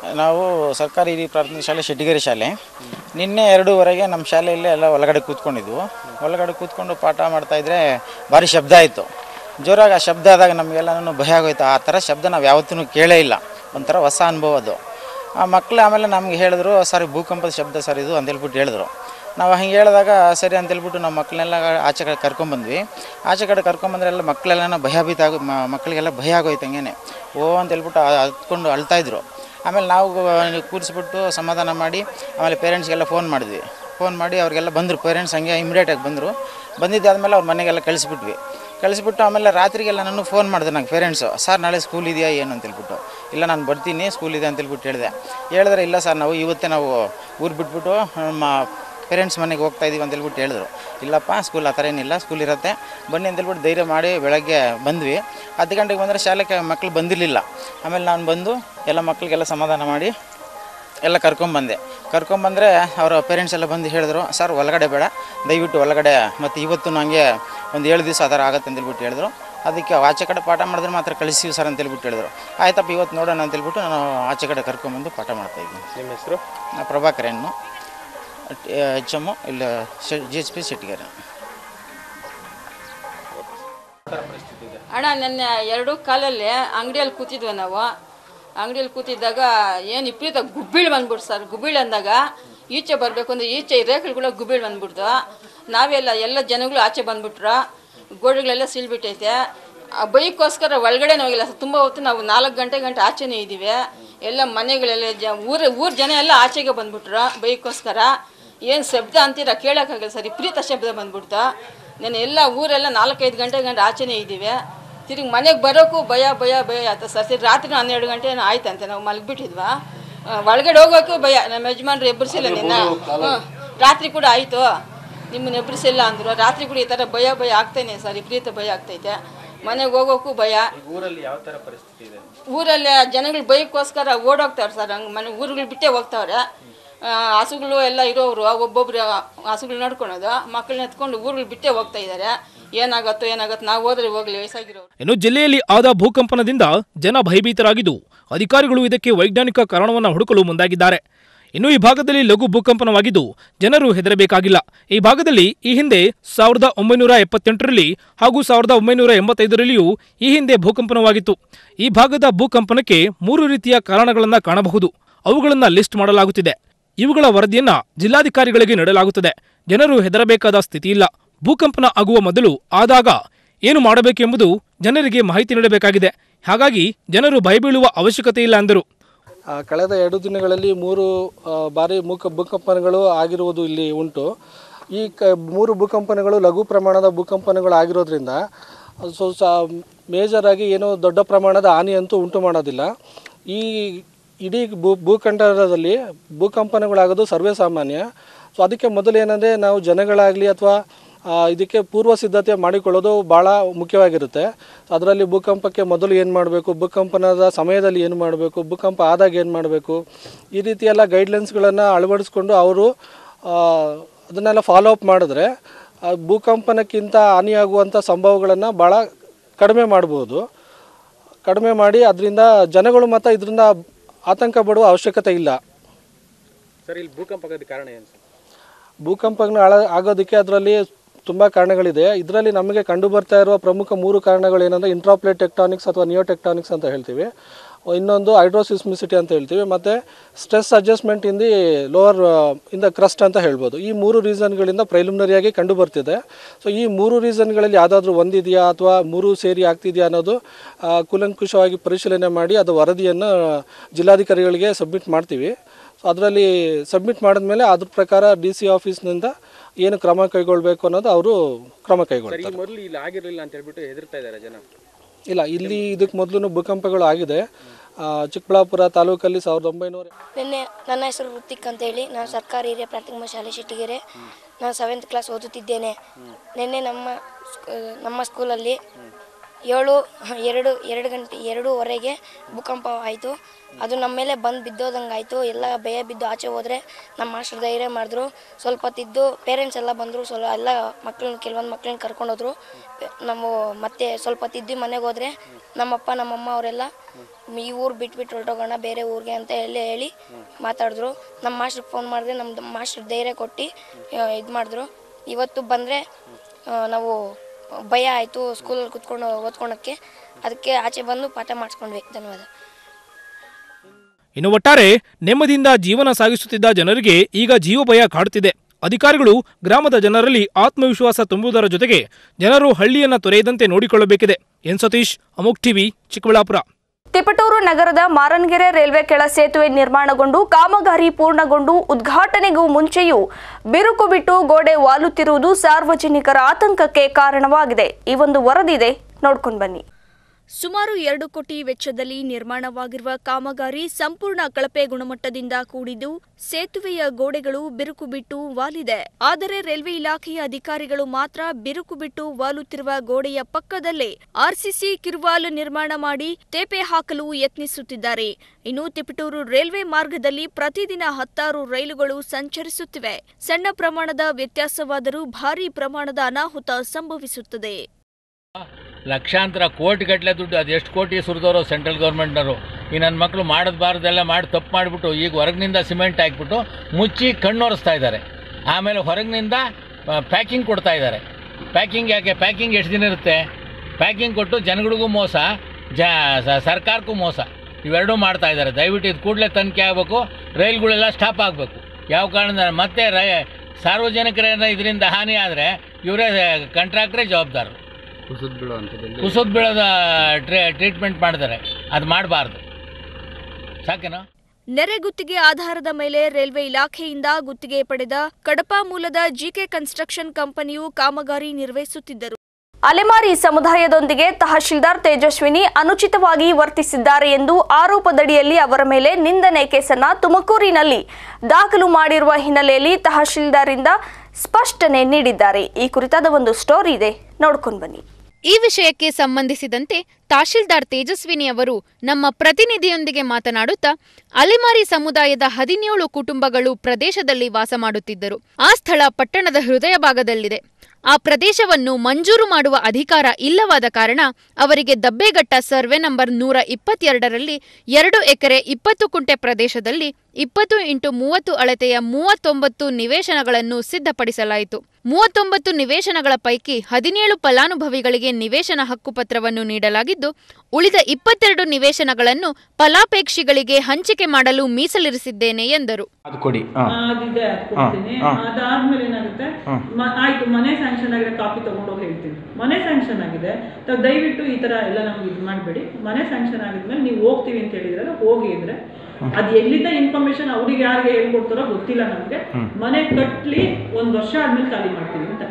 ನಾವು ಸರ್ಕಾರಿ ಹಿರಿಯ ಪ್ರಾಥಮಿಕ ಶಾಲೆ ಶೆಟ್ಟಿಗೆರೆ ಶಾಲೆ ನಿನ್ನೆ ಎರಡೂವರೆಗೆ ನಮ್ಮ ಶಾಲೆಯಲ್ಲಿ ಎಲ್ಲ ಒಳಗಡೆ ಕೂತ್ಕೊಂಡಿದ್ವು ಒಳಗಡೆ ಕೂತ್ಕೊಂಡು ಪಾಠ ಮಾಡ್ತಾಯಿದ್ರೆ ಭಾರಿ ಶಬ್ದ ಆಯಿತು ಜೋರಾಗಿ ಆ ಶಬ್ದ ಆದಾಗ ನಮಗೆಲ್ಲನೂ ಭಯ ಆಗೋಯ್ತು ಆ ಥರ ಶಬ್ದ ನಾವು ಯಾವತ್ತೂ ಕೇಳೇ ಇಲ್ಲ ಒಂಥರ ಹೊಸ ಅನುಭವ ಅದು ಆ ಮಕ್ಕಳು ಆಮೇಲೆ ನಮ್ಗೆ ಹೇಳಿದ್ರು ಸರ್ ಭೂಕಂಪದ ಶಬ್ದ ಸರ್ ಇದು ಅಂತೇಳ್ಬಿಟ್ಟು ಹೇಳಿದ್ರು ನಾವು ಹಂಗೆ ಹೇಳಿದಾಗ ಸರಿ ಅಂತೇಳ್ಬಿಟ್ಟು ನಮ್ಮ ಮಕ್ಕಳನ್ನೆಲ್ಲ ಆಚೆ ಕಡೆ ಕರ್ಕೊಂಬಂದ್ವಿ ಆಚೆ ಕಡೆ ಕರ್ಕೊಂಬಂದ್ರೆ ಎಲ್ಲ ಮಕ್ಕಳೆಲ್ಲ ಭಯಭೀತ ಆಗೋ ಮ- ಮಕ್ಕಳಿಗೆಲ್ಲ ಭಯ ಆಗೋಯ್ತು ಹಂಗೇನೆ ಓ ಅಂತೇಳ್ಬಿಟ್ಟು ಆ- ಹತ್ಕೊಂಡು ಅಳ್ತಾಯಿದ್ರು ಆಮೇಲೆ ನಾವು ಕೂರಿಸ್ಬಿಟ್ಟು ಸಮಾಧಾನ ಮಾಡಿ ಆಮೇಲೆ ಪೇರೆಂಟ್ಸ್ಗೆಲ್ಲ ಫೋನ್ ಮಾಡಿದ್ವಿ ಫೋನ್ ಮಾಡಿ ಅವ್ರಿಗೆಲ್ಲ ಬಂದರು ಪೇರೆಂಟ್ಸ್ ಹಂಗೆ ಇಮಿಡಿಯೇಟಾಗಿ ಬಂದರು ಬಂದಿದ್ದಾದಮೇಲೆ ಅವ್ರ ಮನೆಗೆಲ್ಲ ಕಳಿಸ್ಬಿಟ್ವಿ ಕಳಿಸ್ಬಿಟ್ಟು ಆಮೇಲೆ ರಾತ್ರಿಗೆಲ್ಲ ನಾನು ಫೋನ್ ಮಾಡಿದೆ ನಂಗೆ ಪೇರೆಂಟ್ಸು ಸರ್ ನಾಳೆ ಸ್ಕೂಲ್ ಇದೆಯಾ ಏನು ಅಂತೇಳ್ಬಿಟ್ಟು ಇಲ್ಲ ನಾನು ಬರ್ತೀನಿ ಸ್ಕೂಲ್ ಇದೆ ಅಂತೇಳ್ಬಿಟ್ಟು ಹೇಳಿದೆ ಹೇಳಿದ್ರೆ ಇಲ್ಲ ಸರ್ ನಾವು ಇವತ್ತೇ ನಾವು ಊರು ಬಿಟ್ಬಿಟ್ಟು ನಮ್ಮ ಪೇರೆಂಟ್ಸ್ ಮನೆಗೆ ಹೋಗ್ತಾ ಇದೀವಿ ಅಂತೇಳ್ಬಿಟ್ಟು ಹೇಳಿದ್ರು ಇಲ್ಲಪ್ಪ ಸ್ಕೂಲ್ ಆ ಥರ ಏನಿಲ್ಲ ಸ್ಕೂಲ್ ಇರುತ್ತೆ ಬನ್ನಿ ಅಂತೇಳ್ಬಿಟ್ಟು ಧೈರ್ಯ ಮಾಡಿ ಬೆಳಗ್ಗೆ ಬಂದ್ವಿ ಹತ್ತು ಗಂಟೆಗೆ ಬಂದರೆ ಶಾಲೆಗೆ ಮಕ್ಕಳು ಬಂದಿರಲಿಲ್ಲ ಆಮೇಲೆ ನಾನು ಬಂದು ಎಲ್ಲ ಮಕ್ಕಳಿಗೆಲ್ಲ ಸಮಾಧಾನ ಮಾಡಿ ಎಲ್ಲ ಕರ್ಕೊಂಬಂದೆ ಕರ್ಕೊಂಬಂದರೆ ಅವರ ಪೇರೆಂಟ್ಸ್ ಎಲ್ಲ ಬಂದು ಹೇಳಿದ್ರು ಸರ್ ಒಳಗಡೆ ಬೇಡ ದಯವಿಟ್ಟು ಒಳಗಡೆ ಮತ್ತು ಇವತ್ತು ನನಗೆ ಒಂದು ಏಳು ದಿವಸ ಆ ಥರ ಆಗುತ್ತೆ ಅಂತೇಳ್ಬಿಟ್ಟು ಹೇಳಿದ್ರು ಅದಕ್ಕೆ ಆಚೆ ಕಡೆ ಪಾಠ ಮಾಡಿದ್ರೆ ಮಾತ್ರ ಕಳಿಸ್ತೀವಿ ಸರ್ ಅಂತೇಳ್ಬಿಟ್ಟು ಹೇಳಿದ್ರು ಆಯ್ತಪ್ಪ ಇವತ್ತು ನೋಡೋಣ ಅಂತೇಳ್ಬಿಟ್ಟು ನಾನು ಆಚೆ ಕಡೆ ಕರ್ಕೊಂಬಂದು ಪಾಠ ಮಾಡ್ತಾಯಿದ್ದೀನಿ ನಿಮ್ಮ ಹೆಸರು ಪ್ರಭಾಕರನ್ನು ಎಚ್ ಎಮ್ಮು ಇಲ್ಲ ಜಿ ಎಚ್ ಪಿ ಶೆಟ್ಟಿಗೆರೆ ಅಣ್ಣ ನನ್ನ ಎರಡು ಕಾಲಲ್ಲಿ ಅಂಗಡಿಯಲ್ಲಿ ಕೂತಿದ್ವಿ ನಾವು ಅಂಗಡಿಯಲ್ಲಿ ಕೂತಿದ್ದಾಗ ಏನು ವಿಪರೀತ ಗುಬ್ಬಿಳು ಬಂದ್ಬಿಡ್ತು ಸರ್ ಗುಬ್ಬಿಳು ಅಂದಾಗ ಈಚೆ ಬರಬೇಕು ಅಂದರೆ ಈಚೆ ರೇಖೆಗಳು ಗುಬ್ಬಿಳು ಬಂದ್ಬಿಡ್ತು ನಾವೆಲ್ಲ ಎಲ್ಲ ಜನಗಳು ಆಚೆ ಬಂದ್ಬಿಟ್ರು ಗೋಡೆಗಳೆಲ್ಲ ಸೀಳ್ಬಿಟ್ಟೈತೆ ಆ ಬೈಕ್ಗೋಸ್ಕರ ಒಳಗಡೆ ಹೋಗಿಲ್ಲ ಸರ್ ತುಂಬ ಹೊತ್ತು ನಾವು ನಾಲ್ಕು ಗಂಟೆ ಗಂಟೆ ಆಚೆನೇ ಇದ್ದೀವಿ ಎಲ್ಲ ಮನೆಗಳೆಲ್ಲ ಜ ಊರ ಊರ ಜನ ಎಲ್ಲ ಆಚೆಗೆ ಬಂದ್ಬಿಟ್ರು ಬೈಕ್ಗೋಸ್ಕರ ಏನು ಶಬ್ದ ಅಂತೀರ ಕೇಳೋಕ್ಕಾಗಲ್ಲ ಸರ್ ವಿಪರೀತ ಶಬ್ದ ಬಂದ್ಬಿಡ್ತು ನಾನು ಎಲ್ಲ ಊರೆಲ್ಲ ನಾಲ್ಕೈದು ಗಂಟೆ ಗಂಟೆ ಆಚೆನೇ ಇದ್ದೀವಿ ತಿರುಗಿ ಮನೆಗೆ ಬರೋಕ್ಕೂ ಭಯ ಭಯ ಭಯ ಆಯ್ತು ಸರ್ ಸರಿ ರಾತ್ರಿ ಹನ್ನೆರಡು ಗಂಟೆ ಏನೋ ಆಯ್ತಂತೆ ನಾವು ಮಲಗಿಬಿಟ್ಟಿದ್ವಾ ಒಳಗಡೆ ಹೋಗೋಕ್ಕೂ ಭಯ ನಮ್ಮ ಯಜಮಾನ್ರು ಎಬ್ಬರಿಸಿಲ್ಲ ನಿನ್ನ ಹ್ಞೂ ರಾತ್ರಿ ಕೂಡ ಆಯಿತು ನಿಮ್ಮನ್ನ ಎಬ್ಬರಿಸಿಲ್ಲ ಅಂದರು ರಾತ್ರಿ ಕೂಡ ಈ ಥರ ಭಯ ಭಯ ಆಗ್ತಾನೆ ಸರ್ ವಿಪರೀತ ಭಯ ಆಗ್ತೈತೆ ಮನೆಗೆ ಹೋಗೋಕ್ಕೂ ಭಯ ಊರಲ್ಲಿ ಯಾವ ಥರ ಪರಿಸ್ಥಿತಿ ಇದೆ ಊರಲ್ಲಿ ಜನಗಳು ಬೈಕ್ಗೋಸ್ಕರ ಓಡೋಗ್ತಾರೆ ಸರ್ ಹಂಗೆ ಮನೆ ಊರುಗಳು ಬಿಟ್ಟೇ ಹೋಗ್ತಾವ್ರೆ ಆ, ಹಸುಗಳು ಎಲ್ಲ ಇರೋರು ಒಬ್ಬೊಬ್ರು ಹಸುಗಳು ನಡ್ಕೊಳೋದು ಮಕ್ಕಳನ್ನ ಎತ್ಕೊಂಡು ಊರುಗಳು ಬಿಟ್ಟೇ ಹೋಗ್ತಾ ಇದ್ದಾರೆ ಏನಾಗತ್ತೋ ಏನಾಗತ್ತೋ ನಾವು ಹೋದ್ರೆ ಹೋಗ್ಲಿ ವಯಸ್ಸಾಗಿರೋರು ಇನ್ನು ಜಿಲ್ಲೆಯಲ್ಲಿ ಆದ ಭೂಕಂಪನದಿಂದ ಜನ ಭಯಭೀತರಾಗಿದ್ದು ಅಧಿಕಾರಿಗಳು ಇದಕ್ಕೆ ವೈಜ್ಞಾನಿಕ ಕಾರಣವನ್ನು ಹುಡುಕಲು ಮುಂದಾಗಿದ್ದಾರೆ ಇನ್ನು ಈ ಭಾಗದಲ್ಲಿ ಲಘು ಭೂಕಂಪನವಾಗಿದ್ದು ಜನರು ಹೆದರಬೇಕಾಗಿಲ್ಲ ಈ ಭಾಗದಲ್ಲಿ ಈ ಹಿಂದೆ ಸಾವಿರದ ಒಂಬೈನೂರ ಎಪ್ಪತ್ತೆಂಟರಲ್ಲಿ ಹಾಗೂ ಸಾವಿರದ ಒಂಬೈನೂರ ಎಂಬತ್ತೈದರಲ್ಲಿಯೂ ಈ ಹಿಂದೆ ಭೂಕಂಪನವಾಗಿತ್ತು ಈ ಭಾಗದ ಭೂಕಂಪನಕ್ಕೆ ಮೂರು ರೀತಿಯ ಕಾರಣಗಳನ್ನು ಕಾಣಬಹುದು ಅವುಗಳನ್ನು ಲಿಸ್ಟ್ ಮಾಡಲಾಗುತ್ತಿದೆ ಇವುಗಳ ವರದಿಯನ್ನ ಜಿಲ್ಲಾಧಿಕಾರಿಗಳಿಗೆ ನೀಡಲಾಗುತ್ತದೆ ಜನರು ಹೆದರಬೇಕಾದ ಸ್ಥಿತಿಯಿಲ್ಲ ಭೂಕಂಪನ ಆಗುವ ಮೊದಲು ಆದಾಗ ಏನು ಮಾಡಬೇಕೆಂಬುದು ಜನರಿಗೆ ಮಾಹಿತಿ ನೀಡಬೇಕಾಗಿದೆ ಹಾಗಾಗಿ ಜನರು ಭಯಬೀಳುವ ಅವಶ್ಯಕತೆ ಇಲ್ಲ ಎಂದರು ಆ, ಕಳೆದ ಎರಡು ದಿನಗಳಲ್ಲಿ ಮೂರು ಆ, ಬಾರಿ ಮೂಕ ಭೂಕಂಪನಗಳು ಆಗಿರುವುದು ಇಲ್ಲಿ ಉಂಟು ಈ ಕ ಮೂರು ಭೂಕಂಪನಗಳು ಲಘು ಪ್ರಮಾಣದ ಭೂಕಂಪನಗಳು ಆಗಿರೋದ್ರಿಂದ ಅದು ಸೊ ಸ ಮೇಜರ್ ಆಗಿ ಏನೋ ದೊಡ್ಡ ಪ್ರಮಾಣದ ಹಾನಿಯಂತೂ ಉಂಟು ಮಾಡೋದಿಲ್ಲ ಈ ಇಡೀ ಭೂ ಭೂಖಂಡದಲ್ಲಿ ಭೂಕಂಪನಗಳಾಗೋದು ಸರ್ವೇ ಸಾಮಾನ್ಯ ಸೊ ಅದಕ್ಕೆ ಮೊದಲು ಏನಂದರೆ ನಾವು ಜನಗಳಾಗಲಿ ಅಥವಾ ಆ, ಇದಕ್ಕೆ ಪೂರ್ವ ಸಿದ್ಧತೆ ಮಾಡಿಕೊಳ್ಳೋದು ಭಾಳ ಮುಖ್ಯವಾಗಿರುತ್ತೆ ಅದರಲ್ಲಿ ಭೂಕಂಪಕ್ಕೆ ಮೊದಲು ಏನು ಮಾಡಬೇಕು ಭೂಕಂಪನದ ಸಮಯದಲ್ಲಿ ಏನು ಮಾಡಬೇಕು ಭೂಕಂಪ ಆದಾಗ ಏನು ಮಾಡಬೇಕು ಈ ರೀತಿ ಎಲ್ಲ ಗೈಡ್ಲೈನ್ಸ್ಗಳನ್ನು ಅಳವಡಿಸ್ಕೊಂಡು ಅವರು ಅದನ್ನೆಲ್ಲ ಫಾಲೋ ಅಪ್ ಮಾಡಿದ್ರೆ ಆ ಭೂಕಂಪನಕ್ಕಿಂತ ಹಾನಿಯಾಗುವಂಥ ಸಂಭವಗಳನ್ನು ಭಾಳ ಕಡಿಮೆ ಮಾಡ್ಬೋದು ಕಡಿಮೆ ಮಾಡಿ ಅದರಿಂದ ಜನಗಳು ಮತ್ತು ಇದರಿಂದ ಆತಂಕ ಪಡುವ ಅವಶ್ಯಕತೆ ಇಲ್ಲ ಸರ್ ಇಲ್ಲಿ ಭೂಕಂಪ ಆಗೋದಕ್ಕೆ ಕಾರಣ ಏನು ಸರ್ ಭೂಕಂಪಗಳು ಆಳ ಆಗೋದಕ್ಕೆ ಅದರಲ್ಲಿ ತುಂಬ ಕಾರಣಗಳಿದೆ ಇದರಲ್ಲಿ ನಮಗೆ ಕಂಡು ಬರ್ತಾ ಇರುವ ಪ್ರಮುಖ ಮೂರು ಕಾರಣಗಳು ಏನಂದರೆ ಇಂಟ್ರಾಪ್ಲೇಟ್ ಟೆಕ್ಟಾನಿಕ್ಸ್ ಅಥವಾ ನಿಯೋ ಟೆಕ್ಟಾನಿಕ್ಸ್ ಅಂತ ಹೇಳ್ತೀವಿ ಇನ್ನೊಂದು ಹೈಡ್ರೋಸಿಸ್ಮಿಸಿಟಿ ಅಂತ ಹೇಳ್ತೀವಿ ಮತ್ತು stress adjustment in the lower in the crust ಅಂತ ಹೇಳ್ಬೋದು ಈ ಮೂರು ರೀಸನ್ಗಳಿಂದ ಪ್ರೈಲಿಮಿನರಿಯಾಗಿ ಕಂಡು ಬರ್ತಿದೆ ಸೊ ಈ ಮೂರು ರೀಸನ್ಗಳಲ್ಲಿ ಯಾವುದಾದ್ರೂ ಒಂದಿದೆಯಾ ಅಥವಾ ಮೂರು ಸೇರಿ ಆಗ್ತಿದೆಯಾ ಅನ್ನೋದು ಆ, ಕೂಲಂಕುಷವಾಗಿ ಪರಿಶೀಲನೆ ಮಾಡಿ ಅದು ವರದಿಯನ್ನು ಜಿಲ್ಲಾಧಿಕಾರಿಗಳಿಗೆ ಸಬ್ಮಿಟ್ ಮಾಡ್ತೀವಿ ಸೊ ಅದರಲ್ಲಿ ಸಬ್ಮಿಟ್ ಮಾಡಿದ್ಮೇಲೆ ಅದ್ರ ಪ್ರಕಾರ ಡಿ ಸಿ ಆಫೀಸ್ನಿಂದ ಏನು ಕ್ರಮ ಕೈಗೊಳ್ಳಬೇಕು ಅನ್ನೋದು ಅವರು ಕ್ರಮ ಸರ್ ಈ ಕೈಗೊಳ್ತಾರೆ ಮೊದಲು ಇಲ್ಲಿ ಆಗಿರಲಿಲ್ಲ ಅಂತ ಹೇಳ್ಬಿಟ್ಟು ಹೆದರ್ತಾ ಇದ್ದಾರೆ ಜನ ಇಲ್ಲ ಇಲ್ಲಿ ಇದಕ್ಕೆ ಮೊದಲು ಭೂಕಂಪಗಳು ಆಗಿದೆ ಆ, ಚಿಕ್ಕಬಳ್ಳಾಪುರ ತಾಲೂಕಲ್ಲಿ ಸಾವಿರದ ಒಂಬೈನೂರ ನಿನ್ನೆ ನನ್ನ ಹೆಸರು ಋತಿಕ್ ಅಂತ ಹೇಳಿ ನಾನು ಸರ್ಕಾರಿ ಹಿರಿಯ ಪ್ರಾಥಮಿಕ ಶಾಲೆ ಶಿಟ್ಟಿಗೆರೆ ನಾನು ಸೆವೆಂತ್ ಕ್ಲಾಸ್ ಓದುತ್ತಿದ್ದೇನೆ ನಿನ್ನೆ ನಮ್ಮ ಸ್ಕ್- ನಮ್ಮ ಸ್ಕೂಲಲ್ಲಿ ಏಳು ಎರಡು ಎರಡು ಗಂಟೆ ಎರಡೂವರೆಗೆ ಭೂಕಂಪ ಆಯಿತು ಅದು ನಮ್ಮ ಮೇಲೆ ಬಂದು ಬಿದ್ದೋದಂಗೆ ಆಯಿತು ಎಲ್ಲ ಭಯ ಬಿದ್ದು ಆಚೆ ಹೋದರೆ ನಮ್ಮ ಮಾಸ್ಟರ್ ಧೈರ್ಯ ಮಾಡಿದ್ರು ಸ್ವಲ್ಪ ಹೊತ್ತಿದ್ದು ಪೇರೆಂಟ್ಸ್ ಎಲ್ಲ ಬಂದರು ಸ್ವಲ್ಪ ಎಲ್ಲ ಮಕ್ಳನ್ನ ಕೆಲವೊಂದು ಮಕ್ಳನ್ನ ಕರ್ಕೊಂಡೋದ್ರು ನಾವು ಮತ್ತೆ ಸ್ವಲ್ಪ ಹೊತ್ತಿದ್ದು ಮನೆಗೆ ಹೋದರೆ ನಮ್ಮಪ್ಪ ನಮ್ಮಮ್ಮ ಅವರೆಲ್ಲ ಈ ಊರು ಬಿಟ್ಬಿಟ್ಟು ಹೊರಟೋಗೋಣ ಬೇರೆ ಊರಿಗೆ ಅಂತ ಎಲ್ಲ ಹೇಳಿ ಮಾತಾಡಿದ್ರು ನಮ್ಮ ಮಾಸ್ಟ್ರಿಗೆ ಫೋನ್ ಮಾಡಿದ್ರೆ ನಮ್ಮ ಮಾಸ್ಟರ್ ಧೈರ್ಯ ಕೊಟ್ಟು ಇದು ಮಾಡಿದ್ರು ಇವತ್ತು ಬಂದರೆ ನಾವು ಭಯ ಆಯಿತು ಸ್ಕೂಲಲ್ಲಿ ಕುತ್ಕೊಂಡು ಓದ್ಕೊಳಕ್ಕೆ ಅದಕ್ಕೆ ಆಚೆ ಬಂದು ಪಾಠ ಮಾಡಿಸ್ಕೊಂಡ್ವಿ ಧನ್ಯವಾದ ಇನ್ನು ಒಟ್ಟಾರೆ ನೆಮ್ಮದಿಯಿಂದ ಜೀವನ ಸಾಗಿಸುತ್ತಿದ್ದ ಜನರಿಗೆ ಈಗ ಜೀವಭಯ ಕಾಡುತ್ತಿದೆ ಅಧಿಕಾರಿಗಳು ಗ್ರಾಮದ ಜನರಲ್ಲಿ ಆತ್ಮವಿಶ್ವಾಸ ತುಂಬುವುದರ ಜೊತೆಗೆ ಜನರು ಹಳ್ಳಿಯನ್ನ ತೊರೆಯದಂತೆ ನೋಡಿಕೊಳ್ಳಬೇಕಿದೆ ಎನ್ ಸತೀಶ್ ಅಮುಕ್ ಟಿವಿ ಚಿಕ್ಕಬಳ್ಳಾಪುರ ತಿಪಟೂರು ನಗರದ ಮಾರನ್ಗೆರೆ ರೈಲ್ವೆ ಕೆಳ ಸೇತುವೆ ನಿರ್ಮಾಣಗೊಂಡು ಕಾಮಗಾರಿ ಪೂರ್ಣಗೊಂಡು ಉದ್ಘಾಟನೆಗೂ ಮುಂಚೆಯೂ ಬಿರುಕು ಬಿಟ್ಟು ಗೋಡೆ ವಾಲುತ್ತಿರುವುದು ಸಾರ್ವಜನಿಕರ ಆತಂಕಕ್ಕೆ ಕಾರಣವಾಗಿದೆ ಈ ಒಂದು ವರದಿದೆ ನೋಡ್ಕೊಂಡು ಬನ್ನಿ ಸುಮಾರು ಎರಡು ಕೋಟಿ ವೆಚ್ಚದಲ್ಲಿ ನಿರ್ಮಾಣವಾಗಿರುವ ಕಾಮಗಾರಿ ಸಂಪೂರ್ಣ ಕಳಪೆ ಗುಣಮಟ್ಟದಿಂದ ಕೂಡಿದ್ದು ಸೇತುವೆಯ ಗೋಡೆಗಳು ಬಿರುಕು ಬಿಟ್ಟು ವಾಲಿದೆ ಆದರೆ ರೈಲ್ವೆ ಇಲಾಖೆಯ ಅಧಿಕಾರಿಗಳು ಮಾತ್ರ ಬಿರುಕು ಬಿಟ್ಟು ವಾಲುತ್ತಿರುವ ಗೋಡೆಯ ಪಕ್ಕದಲ್ಲೇ ಆರ್ಸಿಸಿ ಕಿರುವಾಲು ನಿರ್ಮಾಣ ಮಾಡಿ ತೇಪೆ ಹಾಕಲು ಯತ್ನಿಸುತ್ತಿದ್ದಾರೆ ಇನ್ನು ತಿಪಟೂರು ರೈಲ್ವೆ ಮಾರ್ಗದಲ್ಲಿ ಪ್ರತಿದಿನ ಹತ್ತಾರು ರೈಲುಗಳು ಸಂಚರಿಸುತ್ತಿವೆ ಸಣ್ಣ ಪ್ರಮಾಣದ ವ್ಯತ್ಯಾಸವಾದರೂ ಭಾರೀ ಪ್ರಮಾಣದ ಅನಾಹುತ ಸಂಭವಿಸುತ್ತದೆ ಲಕ್ಷಾಂತರ ಕೋಟಿ ಗಟ್ಟಲೆ ದುಡ್ಡು ಅದು ಎಷ್ಟು ಕೋಟಿ ಸುರಿದವರು ಸೆಂಟ್ರಲ್ ಗೌರ್ಮೆಂಟ್ನವರು ಈ ನನ್ನ ಮಕ್ಕಳು ಮಾಡಬಾರ್ದೆಲ್ಲ ಮಾಡಿ ತಪ್ಪು ಮಾಡಿಬಿಟ್ಟು ಈಗ ಹೊರಗಿನಿಂದ ಸಿಮೆಂಟ್ ಹಾಕ್ಬಿಟ್ಟು ಮುಚ್ಚಿ ಕಣ್ಣೊರೆಸ್ತಾ ಇದ್ದಾರೆ ಆಮೇಲೆ ಹೊರಗಿನಿಂದ ಪ್ಯಾಕಿಂಗ್ ಕೊಡ್ತಾ ಇದ್ದಾರೆ ಪ್ಯಾಕಿಂಗ್ ಯಾಕೆ ಪ್ಯಾಕಿಂಗ್ ಎಷ್ಟು ದಿನ ಇರುತ್ತೆ ಪ್ಯಾಕಿಂಗ್ ಕೊಟ್ಟು ಜನಗಳಿಗೂ ಮೋಸ ಜ ಸ- ಸರ್ಕಾರಕ್ಕೂ ಮೋಸ ಇವೆರಡೂ ಮಾಡ್ತಾ ಇದ್ದಾರೆ ದಯವಿಟ್ಟು ಇದು ಕೂಡಲೇ ತನಿಖೆ ಆಗಬೇಕು ರೈಲ್ಗಳೆಲ್ಲ ಸ್ಟಾಪ್ ಆಗಬೇಕು ಯಾವ ಕಾರಣದಿಂದ ಮತ್ತೆ ರೈ ಸಾರ್ವಜನಿಕರ ಇದರಿಂದ ಹಾನಿ ಆದರೆ ಇವರೇ ಕಾಂಟ್ರಾಕ್ಟ್ರೇ ಜವಾಬ್ದಾರರು ಕುಸಿದ್ ಬೀಳೋ ಅಂಥದ್ದಲ್ಲಿ ಕುಸಿದ್ ಬೀಳೋದ ಟ್ರೀ ಟ್ರೀಟ್ಮೆಂಟ್ ಮಾಡಿದ್ದಾರೆ ಅದು ಮಾಡಬಾರ್ದು ಸಾಕೇನಾ ನೆರೆ ಗುತ್ತಿಗೆ ಆಧಾರದ ಮೇಲೆ ರೈಲ್ವೆ ಇಲಾಖೆಯಿಂದ ಗುತ್ತಿಗೆ ಪಡೆದ ಕಡಪ ಮೂಲದ ಜಿಕೆ ಕನ್ಸ್ಟ್ರಕ್ಷನ್ ಕಂಪನಿಯು ಕಾಮಗಾರಿ ನಿರ್ವಹಿಸುತ್ತಿದ್ದರು ಅಲೆಮಾರಿ ಸಮುದಾಯದೊಂದಿಗೆ ತಹಶೀಲ್ದಾರ್ ತೇಜಸ್ವಿನಿ ಅನುಚಿತವಾಗಿ ವರ್ತಿಸಿದ್ದಾರೆ ಎಂದು ಆರೋಪದಡಿಯಲ್ಲಿ ಅವರ ಮೇಲೆ ನಿಂದನೆ ಕೇಸನ್ನ ತುಮಕೂರಿನಲ್ಲಿ ದಾಖಲು ಮಾಡಿರುವ ಹಿನ್ನೆಲೆಯಲ್ಲಿ ತಹಶೀಲ್ದಾರಿಂದ ಸ್ಪಷ್ಟನೆ ನೀಡಿದ್ದಾರೆ ಈ ಕುರಿತಾದ ಒಂದು ಸ್ಟೋರಿ ಇದೆ ನೋಡ್ಕೊಂಡು ಬನ್ನಿ ಈ ವಿಷಯಕ್ಕೆ ಸಂಬಂಧಿಸಿದಂತೆ ತಹಶೀಲ್ದಾರ್ ತೇಜಸ್ವಿನಿ ಅವರು ನಮ್ಮ ಪ್ರತಿನಿಧಿಯೊಂದಿಗೆ ಮಾತನಾಡುತ್ತಾ ಅಲೆಮಾರಿ ಸಮುದಾಯದ ಹದಿನೇಳು ಕುಟುಂಬಗಳು ಪ್ರದೇಶದಲ್ಲಿ ವಾಸ ಮಾಡುತ್ತಿದ್ದರು ಆ ಸ್ಥಳ ಪಟ್ಟಣದ ಹೃದಯ ಭಾಗದಲ್ಲಿದೆ ಆ ಪ್ರದೇಶವನ್ನು ಮಂಜೂರು ಮಾಡುವ ಅಧಿಕಾರ ಇಲ್ಲವಾದ ಕಾರಣ ಅವರಿಗೆ ದಬ್ಬೆಘಟ್ಟ ಸರ್ವೆ ನಂಬರ್ ನೂರ ಇಪ್ಪತ್ತೆರಡರಲ್ಲಿ ಎರಡು ಎಕರೆ ಇಪ್ಪತ್ತು ಕುಂಟೆ ಪ್ರದೇಶದಲ್ಲಿ ಇಪ್ಪತ್ತು ಇಂಟು ಮೂವತ್ತು ಅಳತೆಯ ಮೂವತ್ತೊಂಬತ್ತು ನಿವೇಶನಗಳನ್ನು ಸಿದ್ಧಪಡಿಸಲಾಯಿತು ಮೂವತ್ತೊಂಬತ್ತು ನಿವೇಶನಗಳ ಪೈಕಿ ಹದಿನೇಳು ಫಲಾನುಭವಿಗಳಿಗೆ ನಿವೇಶನ ಹಕ್ಕುಪತ್ರವನ್ನು ನೀಡಲಾಗಿದ್ದು ಉಳಿದ ಇಪ್ಪತ್ತೆರಡು ನಿವೇಶನಗಳನ್ನು ಫಲಾಪೇಕ್ಷಿಗಳಿಗೆ ಹಂಚಿಕೆ ಮಾಡಲು ಮೀಸಲಿರಿಸಿದ್ದೇನೆ ಎಂದರು ಅದು ಕೊಡಿ ಅದಿದೆ ಅದ್ ಕೊಡ್ತೀನಿ ಅದಾದ್ಮೇಲೆ ಏನಾಗುತ್ತೆ ಮ- ಆಯ್ತು ಮನೆ ಸ್ಯಾಂಕ್ಷನ್ ಆಗಿದೆ ಕಾಪಿ ತಗೊಂಡೋಗಿ ಹೇಳ್ತೀನಿ ಮನೆ ಸ್ಯಾಂಕ್ಷನ್ ಆಗಿದೆ ತಾವ್ ದಯವಿಟ್ಟು ಈ ತರ ಎಲ್ಲ ನಮ್ಗೆ ಇದು ಮಾಡಬೇಡಿ ಮನೆ ಸ್ಯಾಂಕ್ಷನ್ ಆಗಿದ್ಮೇಲೆ ನೀವು ಹೋಗ್ತೀವಿ ಅಂತ ಹೇಳಿದ್ರೆ ಹೋಗಿ ಅಂದ್ರೆ ಅದ್ ಎಲ್ಲಿಂದ ಇನ್ಫಾರ್ಮೇಶನ್ ಅವ್ರಿಗೆ ಯಾರಿಗೆ ಹೇಳ್ಕೊಡ್ತಾರೋ ಗೊತ್ತಿಲ್ಲ ನಮ್ಗೆ ಮನೆ ಕಟ್ಲಿ ಒಂದ್ ವರ್ಷ ಆದ್ಮೇಲೆ ಖಾಲಿ ಮಾಡ್ತೀವಿ ಅಂತ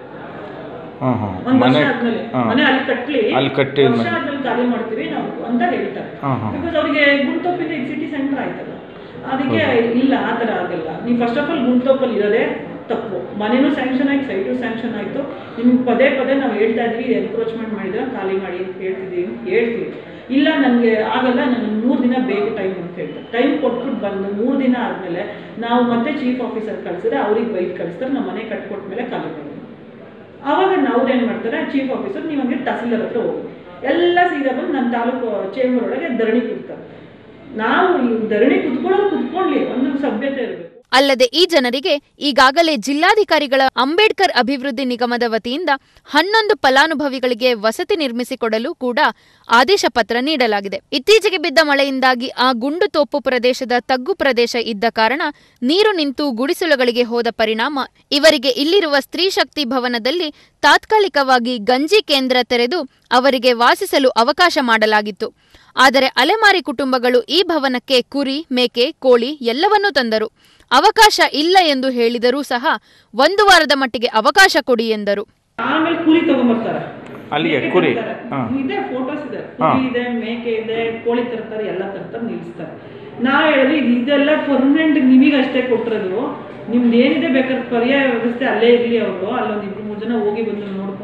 ಹಾಂ ಹಾಂ ಒಂದ್ ವರ್ಷ ಮನೆ ಆದ್ಮೇಲೆ ಹಾಂ. ಮನೆ ಅಲ್ಲಿ ಕಟ್ಲಿ ಅಲ್ಲಿ ಕಟ್ಟಿ ವರ್ಷ ಮನೆ. ಆದ್ಮೇಲೆ ಖಾಲಿ ಮಾಡ್ತೀವಿ ನಾವು ಅಂತ ಹೇಳ್ತಾರೆ ಹಾಂ ಹಾಂ ಬಿಕಾಸ್ ಅವ್ರಿಗೆ ಗುಂಟೋಪಿಂದ ಈಗ ಸಿಟಿ ಸೆಂಟರ್ ಆಯ್ತಲ್ಲ ಅದಕ್ಕೆ ಇಲ್ಲ ಆ ಥರ ಆಗಲ್ಲ ನೀವು ಫಸ್ಟ್ ಆಫ್ ಆಲ್ ಗುಂಟೋಪಲ್ಲಿ ಇರೋದೇ ತಪ್ಪು ಮನೇನೂ ಸ್ಯಾಂಕ್ಷನ್ ಆಯ್ತು ಸೈಟು ಸ್ಯಾಂಕ್ಷನ್ ಆಯಿತು ನಿಮ್ಗೆ ಪದೇ ಪದೇ ನಾವು ಹೇಳ್ತಾ ಇದ್ವಿ ಎನ್ಕ್ರೋಚ್ಮೆಂಟ್ ಮಾಡಿದ್ರೆ ಖಾಲಿ ಮಾಡಿ ಅಂತ ಹೇಳ್ತಿದ್ದೀವಿ ಹೇಳ್ತೀವಿ ಇಲ್ಲ ನನಗೆ ಆಗಲ್ಲ ನನಗೆ ಮೂರು ದಿನ ಬೇಕು ಟೈಮ್ ಅಂತ ಹೇಳ್ತಾರೆ ಟೈಮ್ ಕೊಟ್ಬಿಟ್ಟು ಬಂದು ಮೂರು ದಿನ ಆದಮೇಲೆ ನಾವು ಮತ್ತೆ ಚೀಫ್ ಆಫೀಸರ್ ಕಳಿಸಿದ್ರೆ ಅವ್ರಿಗೆ ಬೈಕ್ ಕಳಿಸ್ತಾರೆ ನಮ್ಮ ಮನೆ ಕಟ್ಕೊಟ್ಮೇಲೆ ಖಾಲಿ ಮಾಡಿ ಆವಾಗ ಅವ್ರು ಏನು ಮಾಡ್ತಾರೆ ಚೀಫ್ ಆಫೀಸರ್ ನೀವು ಹಂಗೆ ತಹಸೀಲ್ದಾರ್ ಹತ್ರ ಹೋಗಿ ಎಲ್ಲ ಸೀದಾ ಬಂದು ನನ್ನ ತಾಲೂಕು ಚೇಂಬರ್ ಒಳಗೆ ಧರಣಿ ಕೂರ್ತಾರೆ ನಾವು ಈ ಧರಣಿ ಕುತ್ಕೊಳ್ಳೋದು ಕುತ್ಕೊಳ್ಳಿ ಒಂದು ಸಭ್ಯತೆ ಇರಬೇಕು ಅಲ್ಲದೆ ಈ ಜನರಿಗೆ ಈಗಾಗಲೇ ಜಿಲ್ಲಾಧಿಕಾರಿಗಳ ಅಂಬೇಡ್ಕರ್ ಅಭಿವೃದ್ಧಿ ನಿಗಮದ ವತಿಯಿಂದ ಹನ್ನೊಂದು ಫಲಾನುಭವಿಗಳಿಗೆ ವಸತಿ ನಿರ್ಮಿಸಿಕೊಡಲು ಕೂಡ ಆದೇಶ ಪತ್ರ ನೀಡಲಾಗಿದೆ ಇತ್ತೀಚೆಗೆ ಬಿದ್ದ ಮಳೆಯಿಂದಾಗಿ ಆ ಗುಂಡು ತೋಪು ಪ್ರದೇಶದ ತಗ್ಗು ಪ್ರದೇಶ ಇದ್ದ ಕಾರಣ ನೀರು ನಿಂತು ಗುಡಿಸಲುಗಳಿಗೆ ಹೋದ ಪರಿಣಾಮ ಇವರಿಗೆ ಇಲ್ಲಿರುವ ಸ್ತ್ರೀ ಶಕ್ತಿ ಭವನದಲ್ಲಿ ತಾತ್ಕಾಲಿಕವಾಗಿ ಗಂಜಿ ಕೇಂದ್ರ ತೆರೆದು ಅವರಿಗೆ ವಾಸಿಸಲು ಅವಕಾಶ ಮಾಡಲಾಗಿತ್ತು ಆದರೆ ಅಲೆಮಾರಿ ಕುಟುಂಬಗಳು ಈ ಭವನಕ್ಕೆ ಕುರಿ ಮೇಕೆ ಕೋಳಿ ಎಲ್ಲವನ್ನೂ ತಂದರು ಅವಕಾಶ ಇಲ್ಲ ಎಂದು ಹೇಳಿದರೂ ಸಹ ಒಂದು ವಾರದ ಮಟ್ಟಿಗೆ ಅವಕಾಶ ಕೊಡಿ ಎಂದರು ಆಮೇಲೆ ಕುರಿ ತಗೊಂಬರ್ತಾರೆ ಅಲ್ಲಿಗೆ ಮೇಕೆ ಕುರಿ ತರ್ತಾರೆ. ಹಾಂ ಇದೆ ಫೋಟೋಸ್ ಇದೆ ಹಾ. ಕುರಿ ಇದೆ ಮೇಕೆ ಇದೆ ಕೋಳಿ ತರ್ತಾರೆ ಎಲ್ಲ ತರ್ತಾರೆ ನಿಲ್ಲಿಸ್ತಾರೆ ನಾ ಹೇಳಿದ್ವಿ ಇದು- ಇದೆಲ್ಲ ಪರ್ಮನೆಂಟ್ ನಿಮಗೆ ಅಷ್ಟೇ ಕೊಟ್ಟಿರೋದು ನಿಮ್ದು ಏನಿದೆ ಬೇಕಾದ್ರೆ ಪರ್ಯಾಯ ವ್ಯವಸ್ಥೆ ಅಲ್ಲೇ ಇರಲಿ ಅವರು ಅಲ್ಲೊಂದು ಇಬ್ರು ಮೂರು ಜನ ಹೋಗಿ ಬಂದು ನೋಡ್ಕೊಂಡು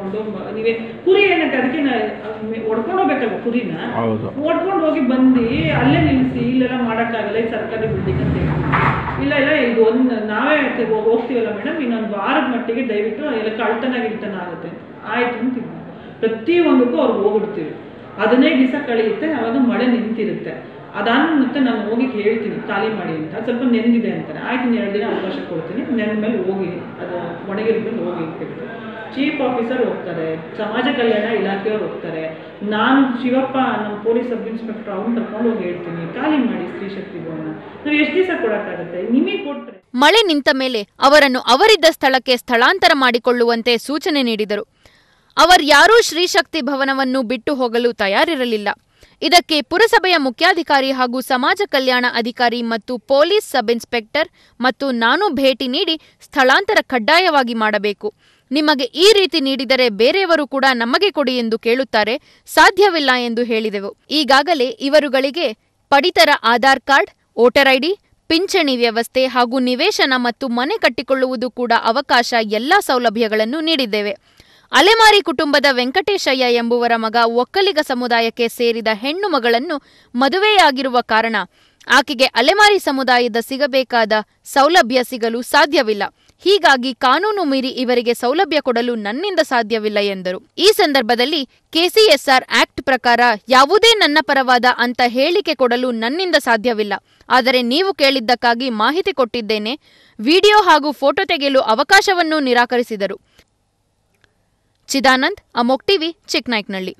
ಹೊಡ್ಕೊಂಡು ಮ- ನೀವೇ ಕುರಿ ಏನಕ್ಕೆ ಅದಕ್ಕೆ ಹೊಡ್ಕೊಂಡು ಹೋಗ್ಬೇಕಲ್ವ ಕುರಿನ ಹೌದು ಓಡ್ಕೊಂಡು ಹೋಗಿ ಬಂದು ಅಲ್ಲೇ ನಿಲ್ಲಿಸಿ ಇಲ್ಲೆಲ್ಲ ಮಾಡೋಕ್ಕಾಗಲ್ಲ ಇದು ಸರ್ಕಾರಿ ಬಿಲ್ಡಿಂಗ್ ಅಂತ ಹೇಳಿ ಇಲ್ಲ ಇಲ್ಲ ಇದು ಒಂದು ನಾವೇ ತೆ- ಹೋಗ್- ಹೋಗ್ತೀವಲ್ಲ ಮೇಡಮ್ ಇನ್ನೊಂದು ವಾರದ ಮಟ್ಟಿಗೆ ದಯವಿಟ್ಟು ಎಲ್ಲ ಕಳ್ತನ ಗಿಳ್ತನ ಆಗುತ್ತೆ ಆಯ್ತು ಅಂತೀವಿ ಪ್ರತಿ ಒಂದಕ್ಕೂ ಅವ್ರಿಗೆ ಹೋಗ್ಬಿಡ್ತೀವಿ ಹದಿನೈದು ದಿವಸ ಕಳೆಯುತ್ತೆ ಅವಾಗ ಮಳೆ ನಿಂತಿರುತ್ತೆ ಅದಾದ ಮತ್ತೆ ನಾನು ಹೋಗಿ ಹೇಳ್ತೀನಿ ಖಾಲಿ ಮಾಡಿ ಅಂತ ಸ್ವಲ್ಪ ನೆಂದಿದೆ ಅಂತಾರೆ ಆಯ್ತು ಇನ್ನು ಎರಡು ದಿನ ಅವಕಾಶ ಕೊಡ್ತೀನಿ ನೆಂದ ಮೇಲೆ ಹೋಗಿ ಅದು ಒಣಗಿದ ಮೇಲೆ ಹೋಗಿ ಅಂತ ಹೇಳ್ತೀನಿ ಚೀಫ್ ಆಫೀಸರ್ ಹೋಗ್ತಾರೆ ಸಮಾಜ ಕಲ್ಯಾಣ ಇಲಾಖೆಯವ್ರು ಹೋಗ್ತಾರೆ ನಾನು ಶಿವಪ್ಪ ನಮ್ಮ ಪೊಲೀಸ್ ಸಬ್ ಇನ್ಸ್ಪೆಕ್ಟರ್ ಅವ್ನು ಕರ್ಕೊಂಡು ಹೋಗಿ ಹೇಳ್ತೀನಿ ಖಾಲಿ ಮಾಡಿ ಸ್ತ್ರೀ ಶಕ್ತಿ ಭವನ ನಾವು ಎಷ್ಟು ದಿವಸ ಕೊಡೋಕ್ಕಾಗತ್ತೆ ನಿಮಗೆ ಕೊಟ್ಟರೆ ಮಳೆ ನಿಂತ ಮೇಲೆ ಅವರನ್ನು ಅವರಿದ್ದ ಸ್ಥಳಕ್ಕೆ ಸ್ಥಳಾಂತರ ಮಾಡಿಕೊಳ್ಳುವಂತೆ ಸೂಚನೆ ನೀಡಿದರು ಅವರ್ಯಾರೂ ಶ್ರೀಶಕ್ತಿ ಭವನವನ್ನು ಬಿಟ್ಟು ಹೋಗಲು ತಯಾರಿರಲಿಲ್ಲ ಇದಕ್ಕೆ ಪುರಸಭೆಯ ಮುಖ್ಯಾಧಿಕಾರಿ ಹಾಗೂ ಸಮಾಜ ಕಲ್ಯಾಣ ಅಧಿಕಾರಿ ಮತ್ತು ಪೊಲೀಸ್ ಸಬ್ ಇನ್ಸ್ಪೆಕ್ಟರ್ ಮತ್ತು ನಾನು ಭೇಟಿ ನೀಡಿ ಸ್ಥಳಾಂತರ ಕಡ್ಡಾಯವಾಗಿ ಮಾಡಬೇಕು ನಿಮಗೆ ಈ ರೀತಿ ನೀಡಿದರೆ ಬೇರೆಯವರು ಕೂಡ ನಮಗೆ ಕೊಡಿ ಎಂದು ಕೇಳುತ್ತಾರೆ ಸಾಧ್ಯವಿಲ್ಲ ಎಂದು ಹೇಳಿದೆವು ಈಗಾಗಲೇ ಇವರುಗಳಿಗೆ ಪಡಿತರ ಆಧಾರ್ ಕಾರ್ಡ್ ವೋಟರ್ ಐಡಿ ಪಿಂಚಣಿ ವ್ಯವಸ್ಥೆ ಹಾಗೂ ನಿವೇಶನ ಮತ್ತು ಮನೆ ಕಟ್ಟಿಕೊಳ್ಳುವುದು ಕೂಡ ಅವಕಾಶ ಎಲ್ಲಾ ಸೌಲಭ್ಯಗಳನ್ನು ನೀಡಿದ್ದೇವೆ ಅಲೆಮಾರಿ ಕುಟುಂಬದ ವೆಂಕಟೇಶಯ್ಯ ಎಂಬುವರ ಮಗ ಒಕ್ಕಲಿಗ ಸಮುದಾಯಕ್ಕೆ ಸೇರಿದ ಹೆಣ್ಣು ಮಗಳನ್ನು ಮದುವೆಯಾಗಿರುವ ಕಾರಣ ಆಕೆಗೆ ಅಲೆಮಾರಿ ಸಮುದಾಯದ ಸಿಗಬೇಕಾದ ಸೌಲಭ್ಯ ಸಿಗಲು ಸಾಧ್ಯವಿಲ್ಲ ಹೀಗಾಗಿ ಕಾನೂನು ಮೀರಿ ಇವರಿಗೆ ಸೌಲಭ್ಯ ಕೊಡಲು ನನ್ನಿಂದ ಸಾಧ್ಯವಿಲ್ಲ ಎಂದರು ಈ ಸಂದರ್ಭದಲ್ಲಿ ಕೆಸಿಎಸ್ಆರ್ ಆಕ್ಟ್ ಪ್ರಕಾರ ಯಾವುದೇ ನನ್ನ ಪರವಾದ ಅಂತ ಹೇಳಿಕೆ ಕೊಡಲು ನನ್ನಿಂದ ಸಾಧ್ಯವಿಲ್ಲ ಆದರೆ ನೀವು ಕೇಳಿದ್ದಕ್ಕಾಗಿ ಮಾಹಿತಿ ಕೊಟ್ಟಿದ್ದೇನೆ ವಿಡಿಯೋ ಹಾಗೂ ಫೋಟೋ ತೆಗೆಯಲು ಅವಕಾಶವನ್ನೂ ನಿರಾಕರಿಸಿದರು ಚಿದಾನಂದ್ ಅಮೋಕ್ ಟಿವಿ ಚಿಕ್ನಾಯ್ಕ್ನಳ್ಳಿ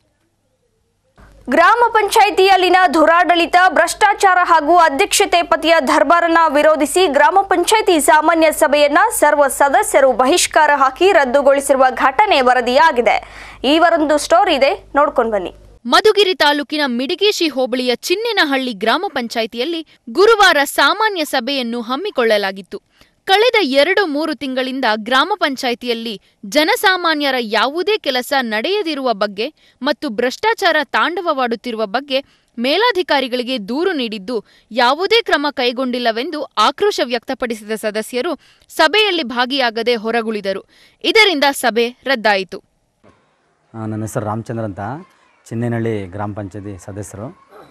ಗ್ರಾಮ ಪಂಚಾಯಿತಿಯಲ್ಲಿನ ದುರಾಡಳಿತ ಭ್ರಷ್ಟಾಚಾರ ಹಾಗೂ ಅಧ್ಯಕ್ಷತೆ ಪತಿಯ ದರ್ಬಾರನ್ನ ವಿರೋಧಿಸಿ ಗ್ರಾಮ ಪಂಚಾಯಿತಿ ಸಾಮಾನ್ಯ ಸಭೆಯನ್ನ ಸರ್ವ ಸದಸ್ಯರು ಬಹಿಷ್ಕಾರ ಹಾಕಿ ರದ್ದುಗೊಳಿಸಿರುವ ಘಟನೆ ವರದಿಯಾಗಿದೆ ಈ ವರೊಂದು ಸ್ಟೋರಿ ಇದೆ ನೋಡ್ಕೊಂಡು ಬನ್ನಿ ಮಧುಗಿರಿ ತಾಲೂಕಿನ ಮಿಡಿಗೇಶಿ ಹೋಬಳಿಯ ಚಿನ್ನಿನಹಳ್ಳಿ ಗ್ರಾಮ ಪಂಚಾಯಿತಿಯಲ್ಲಿ ಗುರುವಾರ ಸಾಮಾನ್ಯ ಸಭೆಯನ್ನು ಹಮ್ಮಿಕೊಳ್ಳಲಾಗಿತ್ತು ಕಳೆದ ಎರಡು ಮೂರು ತಿಂಗಳಿಂದ ಗ್ರಾಮ ಪಂಚಾಯಿತಿಯಲ್ಲಿ ಜನಸಾಮಾನ್ಯರ ಯಾವುದೇ ಕೆಲಸ ನಡೆಯದಿರುವ ಬಗ್ಗೆ ಮತ್ತು ಭ್ರಷ್ಟಾಚಾರ ತಾಂಡವವಾಡುತ್ತಿರುವ ಬಗ್ಗೆ ಮೇಲಾಧಿಕಾರಿಗಳಿಗೆ ದೂರು ನೀಡಿದ್ದು ಯಾವುದೇ ಕ್ರಮ ಕೈಗೊಂಡಿಲ್ಲವೆಂದು ಆಕ್ರೋಶ ವ್ಯಕ್ತಪಡಿಸಿದ ಸದಸ್ಯರು ಸಭೆಯಲ್ಲಿ ಭಾಗಿಯಾಗದೆ ಹೊರಗುಳಿದರು ಇದರಿಂದ ಸಭೆ ರದ್ದಾಯಿತು ಆ, ನನ್ನ ಹೆಸರು ರಾಮಚಂದ್ರ ಅಂತ ಚಿನ್ನೇನಹಳ್ಳಿ ಗ್ರಾಮ ಪಂಚಾಯತಿ ಸದಸ್ಯರು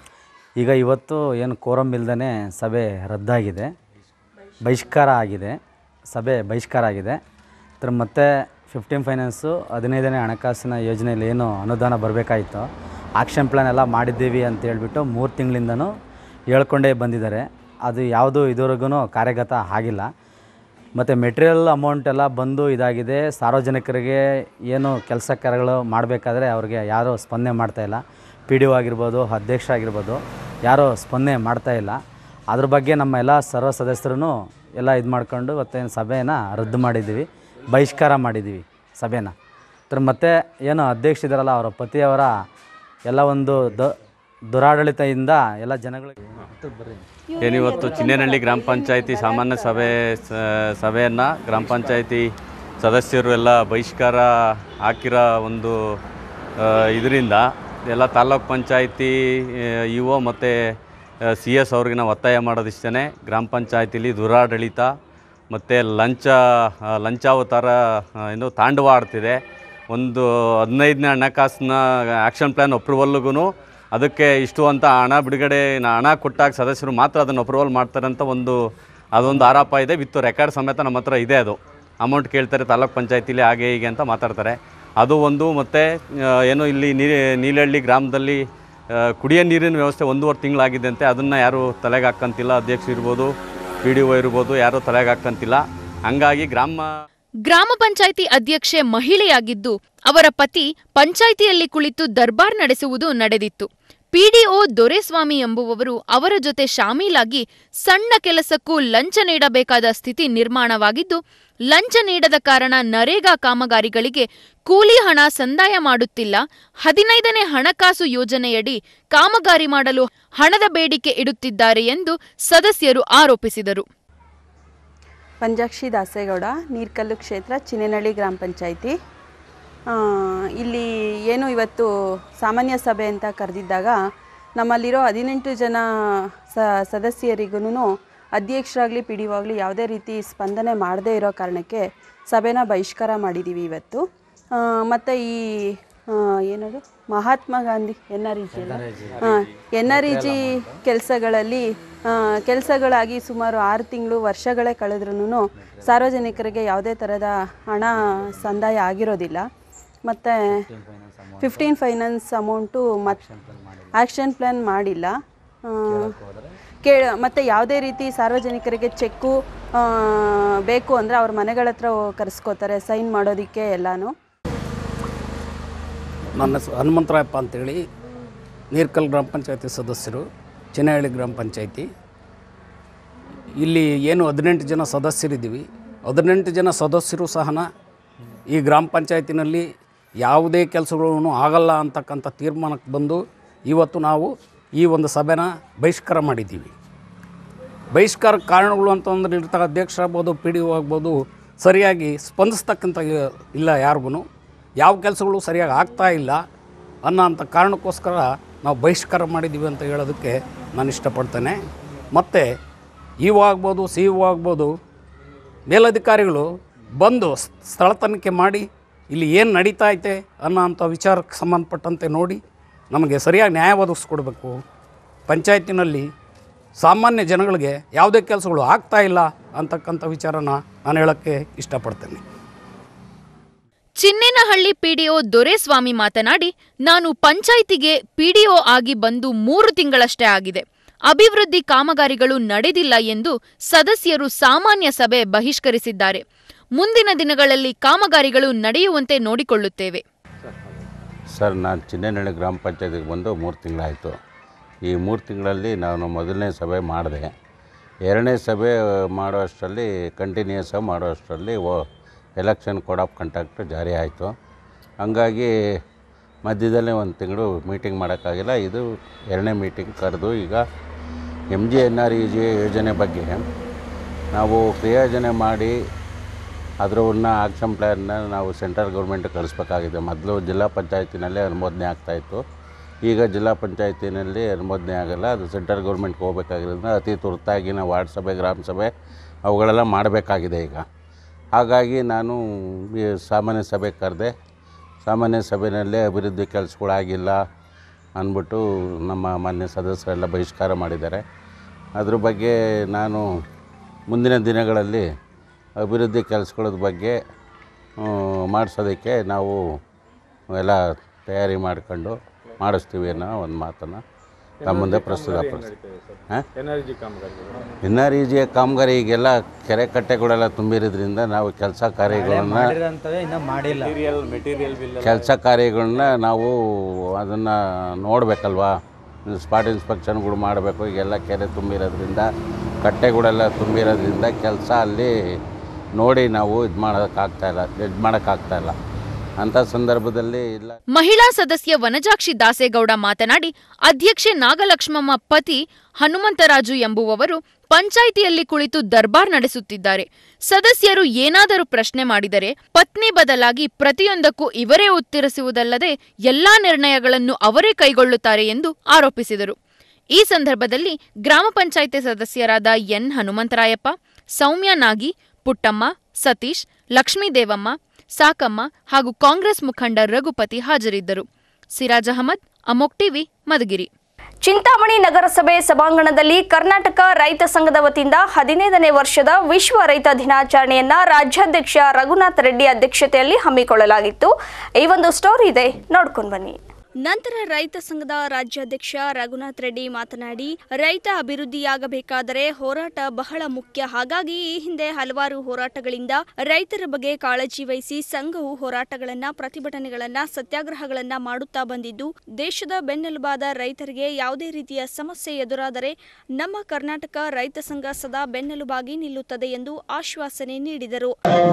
ಈಗ ಇವತ್ತು ಏನು ಕೋರಂ ಇಲ್ದೇ ಸಭೆ ರದ್ದಾಗಿದೆ ಬಹಿಷ್ಕಾರ ಆಗಿದೆ ಸಭೆ ಬಹಿಷ್ಕಾರ ಆಗಿದೆ ಅದ್ರ ಮತ್ತೆ ಫಿಫ್ಟೀನ್ ಫೈನಾನ್ಸು ಹದಿನೈದನೇ ಹಣಕಾಸಿನ ಯೋಜನೆಯಲ್ಲಿ ಏನು ಅನುದಾನ ಬರಬೇಕಾಯಿತು ಆಕ್ಷನ್ ಪ್ಲ್ಯಾನ್ ಎಲ್ಲ ಮಾಡಿದ್ದೀವಿ ಅಂತ ಹೇಳ್ಬಿಟ್ಟು ಮೂರು ತಿಂಗಳಿಂದನೂ ಹೇಳ್ಕೊಂಡೇ ಬಂದಿದ್ದಾರೆ ಅದು ಯಾವುದೂ ಇದುವರೆಗೂ ಕಾರ್ಯಗತ ಆಗಿಲ್ಲ ಮತ್ತು ಮೆಟೀರಿಯಲ್ ಅಮೌಂಟ್ ಎಲ್ಲ ಬಂದು ಇದಾಗಿದೆ ಸಾರ್ವಜನಿಕರಿಗೆ ಏನು ಕೆಲಸ ಕಾರ್ಯಗಳು ಮಾಡಬೇಕಾದ್ರೆ ಅವ್ರಿಗೆ ಯಾರೂ ಸ್ಪಂದನೆ ಮಾಡ್ತಾಯಿಲ್ಲ ಪಿ ಡಿ ಒ ಆಗಿರ್ಬೋದು ಅಧ್ಯಕ್ಷ ಆಗಿರ್ಬೋದು ಯಾರೂ ಸ್ಪಂದನೆ ಮಾಡ್ತಾಯಿಲ್ಲ ಅದ್ರ ಬಗ್ಗೆ ನಮ್ಮ ಎಲ್ಲ ಸರ್ವ ಸದಸ್ಯರು ಎಲ್ಲ ಇದು ಮಾಡ್ಕೊಂಡು ಇವತ್ತೇನು ಸಭೆನ ರದ್ದು ಮಾಡಿದ್ದೀವಿ ಬಹಿಷ್ಕಾರ ಮಾಡಿದ್ದೀವಿ ಸಭೆನ ಅದ್ರ ಮತ್ತು ಏನು ಅಧ್ಯಕ್ಷ ಇದ್ದಾರಲ್ಲ ಅವರ ಪತಿಯವರ ಎಲ್ಲ ಒಂದು ದ ದುರಾಡಳಿತದಿಂದ ಎಲ್ಲ ಜನಗಳಿಗೆ ಏನಿವತ್ತು ಚಿನ್ನೇನಹಳ್ಳಿ ಗ್ರಾಮ ಪಂಚಾಯತಿ ಸಾಮಾನ್ಯ ಸಭೆ ಸ- ಸಭೆಯನ್ನು ಗ್ರಾಮ ಪಂಚಾಯತಿ ಸದಸ್ಯರು ಎಲ್ಲ ಬಹಿಷ್ಕಾರ ಹಾಕಿರೋ ಒಂದು ಇದರಿಂದ ಎಲ್ಲ ತಾಲ್ಲೂಕು ಪಂಚಾಯತಿ ಇ ಒ ಮತ್ತು ಸಿ ಎಸ್ ಅವ್ರಿಗೆ ನಾವು ಒತ್ತಾಯ ಮಾಡೋದಿಷ್ಟೇ ಗ್ರಾಮ ಪಂಚಾಯತಿಲಿ ದುರಾಡಳಿತ ಮತ್ತು ಲಂಚ ಆ, ಲಂಚಾವತಾರ ಆ, ಏನು ತಾಂಡವ ಆಡ್ತಿದೆ ಒಂದು ಹದಿನೈದನೇ ಹಣಕಾಸಿನ ಆ್ಯಕ್ಷನ್ ಪ್ಲ್ಯಾನ್ ಅಪ್ರೂವಲ್ಗೂ ಅದಕ್ಕೆ ಇಷ್ಟು ಅಂತ ಹಣ ಬಿಡುಗಡೆ ನ- ಹಣ ಕೊಟ್ಟಾಗ ಸದಸ್ಯರು ಮಾತ್ರ ಅದನ್ನು ಅಪ್ರೂವಲ್ ಮಾಡ್ತಾರೆ ಅಂತ ಒಂದು ಅದೊಂದು ಆರೋಪ ಇದೆ ವಿತ್ ರೆಕಾರ್ಡ್ ಸಮೇತ ನಮ್ಮ ಹತ್ರ ಇದೆ ಅದು ಅಮೌಂಟ್ ಕೇಳ್ತಾರೆ ತಾಲೂಕ್ ಪಂಚಾಯತಿಲಿ ಹಾಗೆ ಹೀಗೆ ಅಂತ ಮಾತಾಡ್ತಾರೆ ಅದು ಒಂದು ಮತ್ತು ಏನು ಇಲ್ಲಿ ನೀ ನೀಲಹಳ್ಳಿ ಗ್ರಾಮದಲ್ಲಿ ಆ, ಕುಡಿಯೋ ನೀರಿನ ವ್ಯವಸ್ಥೆ ಒಂದೂವರೆ ತಿಂಗಳಾಗಿದೆ ಅಂತೆ ಅದನ್ನು ಯಾರು ತಲೆಗೆ ಹಾಕ್ಕಂತಿಲ್ಲ ಅಧ್ಯಕ್ಷ ಇರ್ಬೋದು ಪಿ ಡಿ ಒ ಇರ್ಬೋದು ಯಾರೂ ತಲೆಗೆ ಹಾಕ್ಕಂತಿಲ್ಲ ಹಂಗಾಗಿ ಗ್ರಾಮ ಗ್ರಾಮ ಪಂಚಾಯಿತಿ ಅಧ್ಯಕ್ಷೆ ಮಹಿಳೆಯಾಗಿದ್ದು ಅವರ ಪತಿ ಪಂಚಾಯಿತಿಯಲ್ಲಿ ಕುಳಿತು ದರ್ಬಾರ್ ನಡೆಸುವುದು ನಡೆದಿತ್ತು ಪಿಡಿಒ ದೊರೆಸ್ವಾಮಿ ಎಂಬುವವರು ಅವರ ಜೊತೆ ಶಾಮೀಲಾಗಿ ಸಣ್ಣ ಕೆಲಸಕ್ಕೂ ಲಂಚ ನೀಡಬೇಕಾದ ಸ್ಥಿತಿ ನಿರ್ಮಾಣವಾಗಿದ್ದು ಲಂಚ ನೀಡದ ಕಾರಣ ನರೇಗಾ ಕಾಮಗಾರಿಗಳಿಗೆ ಕೂಲಿ ಹಣ ಸಂದಾಯ ಮಾಡುತ್ತಿಲ್ಲ ಹದಿನೈದನೇ ಹಣಕಾಸು ಯೋಜನೆಯಡಿ ಕಾಮಗಾರಿ ಮಾಡಲು ಹಣದ ಬೇಡಿಕೆ ಇಡುತ್ತಿದ್ದಾರೆ ಎಂದು ಸದಸ್ಯರು ಆರೋಪಿಸಿದರು ಪಂಜಾಕ್ಷಿ ದಾಸೇಗೌಡ ನೀರ್ಕಲ್ಲು ಕ್ಷೇತ್ರ ಚಿನ್ನೇನಹಳ್ಳಿ ಗ್ರಾಮ ಪಂಚಾಯಿತಿ ಆ, ಇಲ್ಲಿ ಏನು ಇವತ್ತು ಸಾಮಾನ್ಯ ಸಭೆ ಅಂತ ಕರೆದಿದ್ದಾಗ ನಮ್ಮಲ್ಲಿರೋ ಹದಿನೆಂಟು ಜನ ಸ ಸದಸ್ಯರಿಗೂ ಅಧ್ಯಕ್ಷರಾಗಲಿ ಪಿ ಡಿ ಒ ಆಗಲಿ ಯಾವುದೇ ರೀತಿ ಸ್ಪಂದನೆ ಮಾಡದೇ ಇರೋ ಕಾರಣಕ್ಕೆ ಸಭೆನ ಬಹಿಷ್ಕಾರ ಮಾಡಿದ್ದೀವಿ ಇವತ್ತು ಮತ್ತು ಈ ಆ, ಏನದು Mahatma Gandhi N R E G ಹಾಂ ಎನ್ ಆರ್ ಇ ಜಿ ಕೆಲಸಗಳಲ್ಲಿ ಕೆಲಸಗಳಾಗಿ ಸುಮಾರು ಆರು ತಿಂಗಳು ವರ್ಷಗಳೇ ಕಳೆದ್ರೂ ಸಾರ್ವಜನಿಕರಿಗೆ ಯಾವುದೇ ಥರದ ಹಣ ಸಂದಾಯ ಆಗಿರೋದಿಲ್ಲ ಮತ್ತು ಫಿಫ್ಟೀನ್ ಫೈನಾನ್ಸ್ ಅಮೌಂಟು ಮತ್ತು ಆ್ಯಕ್ಷನ್ ಪ್ಲ್ಯಾನ್ ಮಾಡಿಲ್ಲ ಆ, ಕೇಳ ಮತ್ತು ಯಾವುದೇ ರೀತಿ ಸಾರ್ವಜನಿಕರಿಗೆ ಚೆಕ್ಕು ಆ, ಬೇಕು ಅಂದರೆ ಅವ್ರ ಮನೆಗಳ ಹತ್ರ ಕರೆಸ್ಕೋತಾರೆ ಸೈನ್ ಮಾಡೋದಕ್ಕೆ ಎಲ್ಲನೂ ನನ್ನ ಹೆಸರು ಹನುಮಂತರಾಯಪ್ಪ ಅಂತೇಳಿ ನೀರ್ಕಲ್ ಗ್ರಾಮ ಪಂಚಾಯತಿ ಸದಸ್ಯರು ಚಿನ್ನಹಳ್ಳಿ ಗ್ರಾಮ ಪಂಚಾಯತಿ ಇಲ್ಲಿ ಏನು ಹದಿನೆಂಟು ಜನ ಸದಸ್ಯರಿದ್ದೀವಿ ಹದಿನೆಂಟು ಜನ ಸದಸ್ಯರು ಸಹನ ಈ ಗ್ರಾಮ ಪಂಚಾಯತಿನಲ್ಲಿ ಯಾವುದೇ ಕೆಲಸಗಳನ್ನು ಆಗಲ್ಲ ಅಂತಕ್ಕಂಥ ತೀರ್ಮಾನಕ್ಕೆ ಬಂದು ಇವತ್ತು ನಾವು ಈ ಒಂದು ಸಭೆನ ಬಹಿಷ್ಕಾರ ಮಾಡಿದ್ದೀವಿ ಬಹಿಷ್ಕಾರ ಕಾರಣಗಳು ಅಂತಂದ್ರೆ ಇರ್ತಾಗ ಅಧ್ಯಕ್ಷರಾಗ್ಬೋದು ಪಿ ಡಿ ಒ ಆಗ್ಬೋದು ಸರಿಯಾಗಿ ಸ್ಪಂದಿಸ್ತಕ್ಕಂಥ ಇಲ್ಲ ಯಾರಿಗೂ ಯಾವ ಕೆಲಸಗಳು ಸರಿಯಾಗಿ ಆಗ್ತಾ ಇಲ್ಲ ಅನ್ನೋ ಅಂಥ ಕಾರಣಕ್ಕೋಸ್ಕರ ನಾವು ಬಹಿಷ್ಕಾರ ಮಾಡಿದ್ದೀವಿ ಅಂತ ಹೇಳೋದಕ್ಕೆ ನಾನು ಇಷ್ಟಪಡ್ತೇನೆ ಮತ್ತು ಇ ಒ ಆಗ್ಬೋದು ಸಿ ಇ ಒ ಆಗ್ಬೋದು ಮೇಲಧಿಕಾರಿಗಳು ಬಂದು ಸ್- ಸ್ಥಳ ತನಿಖೆ ಮಾಡಿ ಇಲ್ಲಿ ಏನು ನಡೀತಾ ಐತೆ ಅನ್ನೋ ಅಂಥ ವಿಚಾರಕ್ಕೆ ಸಂಬಂಧಪಟ್ಟಂತೆ ನೋಡಿ ನಮಗೆ ಸರಿಯಾಗಿ ನ್ಯಾಯ ಒದಗಿಸ್ಕೊಡ್ಬೇಕು ಪಂಚಾಯತಿನಲ್ಲಿ ಸಾಮಾನ್ಯ ಜನಗಳಿಗೆ ಯಾವುದೇ ಕೆಲಸಗಳು ಆಗ್ತಾ ಇಲ್ಲ ಅಂತಕ್ಕಂಥ ವಿಚಾರನ ನಾನು ಹೇಳೋಕ್ಕೆ ಇಷ್ಟಪಡ್ತೇನೆ ಚಿನ್ನೇನಹಳ್ಳಿ ಪಿಡಿಒ ದೊರೆಸ್ವಾಮಿ ಮಾತನಾಡಿ ನಾನು ಪಂಚಾಯಿತಿಗೆ ಪಿಡಿಒ ಆಗಿ ಬಂದು ಮೂರು ತಿಂಗಳಷ್ಟೇ ಆಗಿದೆ ಅಭಿವೃದ್ಧಿ ಕಾಮಗಾರಿಗಳು ನಡೆದಿಲ್ಲ ಎಂದು ಸದಸ್ಯರು ಸಾಮಾನ್ಯ ಸಭೆ ಬಹಿಷ್ಕರಿಸಿದ್ದಾರೆ ಮುಂದಿನ ದಿನಗಳಲ್ಲಿ ಕಾಮಗಾರಿಗಳು ನಡೆಯುವಂತೆ ನೋಡಿಕೊಳ್ಳುತ್ತೇವೆ ಸರ್ ನಾನು ಚಿನ್ನೇನಹಳ್ಳಿ ಗ್ರಾಮ ಪಂಚಾಯತಿಗೆ ಬಂದು ಮೂರು ತಿಂಗಳಾಯಿತು ಈ ಮೂರು ತಿಂಗಳಲ್ಲಿ ನಾನು ಮೊದಲನೇ ಸಭೆ ಮಾಡಿದೆ ಎರಡನೇ ಸಭೆ ಮಾಡೋ ಅಷ್ಟರಲ್ಲಿ ಕಂಟಿನ್ಯೂಸ್ ಆಗಿ ಮಾಡೋ ಅಷ್ಟರಲ್ಲಿ ಓ ಎಲೆಕ್ಷನ್ ಕೋಡ್ ಆಫ್ ಕಂಡಕ್ಟ್ ಜಾರಿ ಆಯಿತು ಹಂಗಾಗಿ ಮಧ್ಯದಲ್ಲೇ ಒಂದು ತಿಂಗಳು ಮೀಟಿಂಗ್ ಮಾಡೋಕ್ಕಾಗಿಲ್ಲ ಇದು ಎರಡನೇ ಮೀಟಿಂಗ್ ಕರೆದು ಈಗ M G N R E G ಯೋಜನೆ ಬಗ್ಗೆ ನಾವು ಕ್ರಿಯೋಜನೆ ಮಾಡಿ ಅದರನ್ನ ಆಕ್ಷನ್ ಪ್ಲ್ಯಾನ್ನ ನಾವು ಸೆಂಟ್ರಲ್ ಗೌರ್ಮೆಂಟ್ ಕಳಿಸ್ಬೇಕಾಗಿದೆ ಮೊದಲು ಜಿಲ್ಲಾ ಪಂಚಾಯತಿನಲ್ಲೇ ಅನುಮೋದನೆ ಆಗ್ತಾಯಿತ್ತು ಈಗ ಜಿಲ್ಲಾ ಪಂಚಾಯತಿನಲ್ಲಿ ಅನುಮೋದನೆ ಆಗಲ್ಲ ಅದು ಸೆಂಟ್ರಲ್ ಗೌರ್ಮೆಂಟ್ಗೆ ಹೋಗಬೇಕಾಗಿರೋದ್ರಿಂದ ಅತಿ ತುರ್ತಾಗಿ ನಾವು ವಾರ್ಡ್ ಸಭೆ ಗ್ರಾಮ ಸಭೆ ಅವುಗಳೆಲ್ಲ ಮಾಡಬೇಕಾಗಿದೆ ಈಗ ಹಾಗಾಗಿ ನಾನು ಈ ಸಾಮಾನ್ಯ ಸಭೆ ಕರೆದೆ ಸಾಮಾನ್ಯ ಸಭೆಯಲ್ಲೇ ಅಭಿವೃದ್ಧಿ ಕೆಲಸಗಳಾಗಿಲ್ಲ ಅಂದ್ಬಿಟ್ಟು ನಮ್ಮ ಮಾನ್ಯ ಸದಸ್ಯರೆಲ್ಲ ಬಹಿಷ್ಕಾರ ಮಾಡಿದ್ದಾರೆ ಅದ್ರ ಬಗ್ಗೆ ನಾನು ಮುಂದಿನ ದಿನಗಳಲ್ಲಿ ಅಭಿವೃದ್ಧಿ ಕೆಲಸಗಳ ಬಗ್ಗೆ ಮಾಡಿಸೋದಕ್ಕೆ ನಾವು ಎಲ್ಲ ತಯಾರಿ ಮಾಡ್ಕೊಂಡು ಮಾಡಿಸ್ತೀವಿ ಅನ್ನೋ ಒಂದು ಮಾತನ್ನು ನಮ್ಮ ಮುಂದೆ ಪ್ರಸ್ತುತಪಡಿಸ್ತೀವಿ ಹಾಂ ಎನರ್ಜಿ ಕಾಮಗಾರಿಗಳು ಎನ್ ಆರ್ ಇ ಜಿಯ ಕಾಮಗಾರಿ ಈಗೆಲ್ಲ ಕೆರೆ ಕಟ್ಟೆಗಳೆಲ್ಲ ತುಂಬಿರೋದ್ರಿಂದ ನಾವು ಕೆಲಸ ಕಾರ್ಯಗಳನ್ನ ಮಾಡಿರೋಂಥವೇ ಇನ್ನೂ ಮಾಡಿಲ್ಲ ಮೆಟೀರಿಯಲ್ ಮೆಟೀರಿಯಲ್ ಬಿಲ್ ಕೆಲಸ ಕಾರ್ಯಗಳನ್ನ ನಾವು ಅದನ್ನು ನೋಡಬೇಕಲ್ವಾ ಸ್ಪಾಟ್ ಇನ್ಸ್ಪೆಕ್ಷನ್ಗಳು ಮಾಡಬೇಕು ಈಗೆಲ್ಲ ಕೆರೆ ತುಂಬಿರೋದ್ರಿಂದ ಕಟ್ಟೆಗಳೆಲ್ಲ ತುಂಬಿರೋದ್ರಿಂದ ಕೆಲಸ ಅಲ್ಲಿ ನೋಡಿ ನಾವು ಇದು ಮಾಡೋಕ್ಕಾಗ್ತಾ ಇಲ್ಲ ಜಡ್ಜ್ ಮಾಡೋಕ್ಕಾಗ್ತಾ ಇಲ್ಲ ಅಂಥ ಸಂದರ್ಭದಲ್ಲಿ ಇಲ್ಲ ಮಹಿಳಾ ಸದಸ್ಯ ವನಜಾಕ್ಷಿ ದಾಸೇಗೌಡ ಮಾತನಾಡಿ ಅಧ್ಯಕ್ಷೆ ನಾಗಲಕ್ಷ್ಮಮ್ಮ ಪತಿ ಹನುಮಂತರಾಜು ಎಂಬುವವರು ಪಂಚಾಯಿತಿಯಲ್ಲಿ ಕುಳಿತು ದರ್ಬಾರ್ ನಡೆಸುತ್ತಿದ್ದಾರೆ ಸದಸ್ಯರು ಏನಾದರೂ ಪ್ರಶ್ನೆ ಮಾಡಿದರೆ ಪತ್ನಿ ಬದಲಾಗಿ ಪ್ರತಿಯೊಂದಕ್ಕೂ ಇವರೇ ಉತ್ತರಿಸುವುದಲ್ಲದೆ ಎಲ್ಲಾ ನಿರ್ಣಯಗಳನ್ನು ಅವರೇ ಕೈಗೊಳ್ಳುತ್ತಾರೆ ಎಂದು ಆರೋಪಿಸಿದರು ಈ ಸಂದರ್ಭದಲ್ಲಿ ಗ್ರಾಮ ಪಂಚಾಯಿತಿ ಸದಸ್ಯರಾದ ಎನ್ ಹನುಮಂತರಾಯಪ್ಪ ಸೌಮ್ಯ ನಾಗಿ ಪುಟ್ಟಮ್ಮ ಸತೀಶ್ ಲಕ್ಷ್ಮೀದೇವಮ್ಮ ಸಾಕಮ್ಮ ಹಾಗೂ ಕಾಂಗ್ರೆಸ್ ಮುಖಂಡ ರಘುಪತಿ ಹಾಜರಿದ್ದರು ಸಿರಾಜ್ ಅಹಮದ್ ಅಮೋಕ್ ಟಿವಿ ಮಧುಗಿರಿ ಚಿಂತಾಮಣಿ ನಗರಸಭೆ ಸಭಾಂಗಣದಲ್ಲಿ ಕರ್ನಾಟಕ ರೈತ ಸಂಘದ ವತಿಯಿಂದ ಹದಿನೈದನೇ ವರ್ಷದ ವಿಶ್ವ ರೈತ ದಿನಾಚರಣೆಯನ್ನ ರಾಜ್ಯಾಧ್ಯಕ್ಷ ರಘುನಾಥ್ ರೆಡ್ಡಿ ಅಧ್ಯಕ್ಷತೆಯಲ್ಲಿ ಹಮ್ಮಿಕೊಳ್ಳಲಾಗಿತ್ತು ಈ ಒಂದು ಸ್ಟೋರಿ ಇದೆ ನೋಡ್ಕೊಂಡು ಬನ್ನಿ ನಂತರ ರೈತ ಸಂಘದ ರಾಜ್ಯಾಧ್ಯಕ್ಷ ರಘುನಾಥ್ ರೆಡ್ಡಿ ಮಾತನಾಡಿ ರೈತ ಅಭಿವೃದ್ಧಿಯಾಗಬೇಕಾದರೆ ಹೋರಾಟ ಬಹಳ ಮುಖ್ಯ ಹಾಗಾಗಿ ಈ ಹಿಂದೆ ಹಲವಾರು ಹೋರಾಟಗಳಿಂದ ರೈತರ ಬಗ್ಗೆ ಕಾಳಜಿ ವಹಿಸಿ ಸಂಘವು ಹೋರಾಟಗಳನ್ನ ಪ್ರತಿಭಟನೆಗಳನ್ನ ಸತ್ಯಾಗ್ರಹಗಳನ್ನ ಮಾಡುತ್ತಾ ಬಂದಿದ್ದು ದೇಶದ ಬೆನ್ನೆಲುಬಾದ ರೈತರಿಗೆ ಯಾವುದೇ ರೀತಿಯ ಸಮಸ್ಯೆ ಎದುರಾದರೆ ನಮ್ಮ ಕರ್ನಾಟಕ ರೈತ ಸಂಘ ಸದಾ ಬೆನ್ನೆಲುಬಾಗಿ ನಿಲ್ಲುತ್ತದೆ ಎಂದು ಆಶ್ವಾಸನೆ ನೀಡಿದರು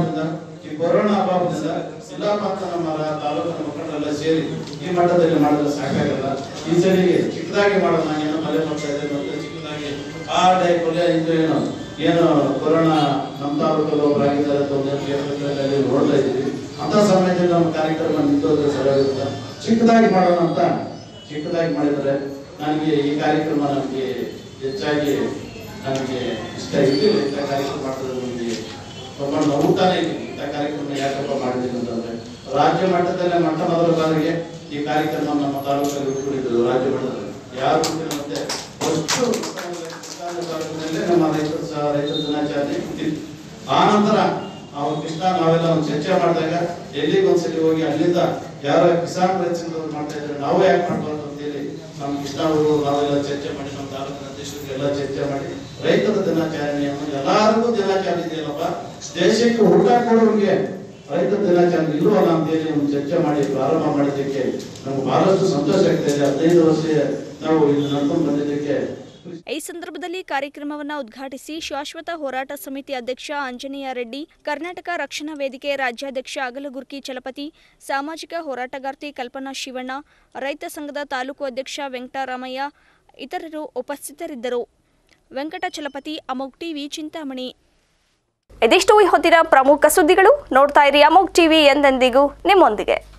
ಈ ಕೊರೋನಾ ಅಭಾವದಿಂದ ಜಿಲ್ಲಾ ಮತ್ತು ನಮ್ಮ ತಾಲೂಕಿನ ಮುಖಂಡರೆಲ್ಲ ಸೇರಿ ಈ ಮಟ್ಟದಲ್ಲಿ ಮಾಡಿದ್ರೆ ಸಾಕಾಗಲ್ಲ ಈ ಸರಿಗೆ ಚಿಕ್ಕದಾಗಿ ಮಾಡೋಣ ಏನೋ ಮಳೆ ಬರ್ತಾ ಇದೆ ಮತ್ತೆ ಚಿಕ್ಕದಾಗಿ ಆ ಟೈಪಲ್ಲಿ ಇದು ಏನು ಏನು ಕೊರೋನಾ ನಮ್ಮ ತಾಲೂಕಲ್ಲಿ ಒಬ್ಬರಾಗಿದ್ದಾರೆ ಅಂತ ಒಂದು ಕ್ಷೇತ್ರಗಳಲ್ಲಿ ನೋಡ್ತಾ ಇದ್ದೀವಿ ಅಂತ ಸಮಯದಲ್ಲಿ ನಮ್ಮ ಕಾರ್ಯಕ್ರಮ ನಿಂತೋದ್ರೆ ಸರಿಯಾಗಿರುತ್ತೆ ಚಿಕ್ಕದಾಗಿ ಮಾಡೋಣ ಅಂತ ಚಿಕ್ಕದಾಗಿ ಮಾಡಿದರೆ ನನಗೆ ಈ ಕಾರ್ಯಕ್ರಮ ನನಗೆ ಹೆಚ್ಚಾಗಿ ನನಗೆ ಇಷ್ಟ ಇದ್ದಿಲ್ಲ ಇಂಥ ಕಾರ್ಯಕ್ರಮ ಮಾಡಿದ್ರೆ ನನಗೆ ಪಾಪ ನಗುತ್ತಾನೆ ಇದ್ದೀನಿ ಇಂಥ ಕಾರ್ಯಕ್ರಮ ಯಾಕಪ್ಪ ಮಾಡಿದ್ದೀನಿ ಅಂತಂದ್ರೆ ರಾಜ್ಯ ಮಟ್ಟದಲ್ಲೇ ಮೊಟ್ಟ ಮೊದಲ ಬಾರಿಗೆ ಈ ಕಾರ್ಯಕ್ರಮ ನಮ್ಮ ತಾಲೂಕಲ್ಲಿ ಹುಟ್ಟುಕೊಂಡಿದ್ದು ರಾಜ್ಯ ಮಟ್ಟದಲ್ಲಿ ಯಾರು ಹುಟ್ಟಿಲ್ಲ ಮತ್ತೆ ಅಷ್ಟು ಕೃಷ್ಣ ತಾಲೂಕಿನಲ್ಲೇ ನಮ್ಮ ರೈತರ ಸಹ ರೈತರ ದಿನಾಚರಣೆ ಹುಟ್ಟಿತ್ತು ಆ ನಂತರ ನಾವು ಕೃಷ್ಣ ನಾವೆಲ್ಲ ಒಂದು ಚರ್ಚೆ ಮಾಡಿದಾಗ ಎಲ್ಲಿಗೆ ಒಂದ್ಸಲಿ ಹೋಗಿ ಅಲ್ಲಿಂದ ಯಾರೋ ಕಿಸಾನ್ ರೈತ ಸಂಘದವ್ರು ಮಾಡ್ತಾ ಇದ್ರೆ ನಾವು ಯಾಕೆ ಮಾಡ್ಬಾರ್ದು ಅಂತೇಳಿ ನಮ್ಮ ಕೃಷ್ಣ ಅವರು ನಾವೆಲ್ಲ ಚರ್ಚೆ ಮಾಡಿ ನಮ್ಮ ತಾಲೂಕಿನ ಅಧ್ಯಕ್ಷರಿಗೆ ಎಲ್ಲ ಚರ್ಚೆ ಮಾಡಿ ರೈತರ ದಿನಾಚರಣೆಯನ್ನು ಎಲ್ಲರಿಗೂ ದಿನಾಚರಣೆ ಇದೆಯಲ್ಲಪ್ಪ ದೇಶಕ್ಕೆ ಊಟ ಕೊಡೋರಿಗೆ ರೈತರ ದಿನಾಚರಣೆ ಇಲ್ವಲ್ಲ ಅಂತೇಳಿ ಒಂದು ಚರ್ಚೆ ಮಾಡಿ ಪ್ರಾರಂಭ ಮಾಡಿದ್ದಕ್ಕೆ ನಮ್ಗೆ ಬಹಳಷ್ಟು ಸಂತೋಷ ಆಗ್ತಾ ಇದೆ ಹದಿನೈದು ವರ್ಷ ನಾವು ಇಲ್ಲಿ ನಡ್ಕೊಂಡು ಬಂದಿದ್ದಕ್ಕೆ ಈ ಸಂದರ್ಭದಲ್ಲಿ ಕಾರ್ಯಕ್ರಮವನ್ನು ಉದ್ಘಾಟಿಸಿ ಶಾಶ್ವತ ಹೋರಾಟ ಸಮಿತಿ ಅಧ್ಯಕ್ಷ ಆಂಜನೇಯ ರೆಡ್ಡಿ ಕರ್ನಾಟಕ ರಕ್ಷಣಾ ವೇದಿಕೆ ರಾಜ್ಯಾಧ್ಯಕ್ಷ ಅಗಲಗುರ್ಕಿ ಚಲಪತಿ ಸಾಮಾಜಿಕ ಹೋರಾಟಗಾರ್ತಿ ಕಲ್ಪನಾ ಶಿವಣ್ಣ ರೈತ ಸಂಘದ ತಾಲೂಕು ಅಧ್ಯಕ್ಷ ವೆಂಕಟರಾಮಯ್ಯ ಇತರರು ಉಪಸ್ಥಿತರಿದ್ದರು ವೆಂಕಟ ಚಲಪತಿ ಅಮೋಗ್ ಟಿವಿ ಚಿಂತಾಮಣಿ ಇದಿಷ್ಟು ಈ ಹೊತ್ತಿನ ಪ್ರಮುಖ ಸುದ್ದಿಗಳು ನೋಡ್ತಾ ಇರಿ ಅಮೋಗ್ ಟಿವಿ ಎಂದೆಂದಿಗೂ ನಿಮ್ಮೊಂದಿಗೆ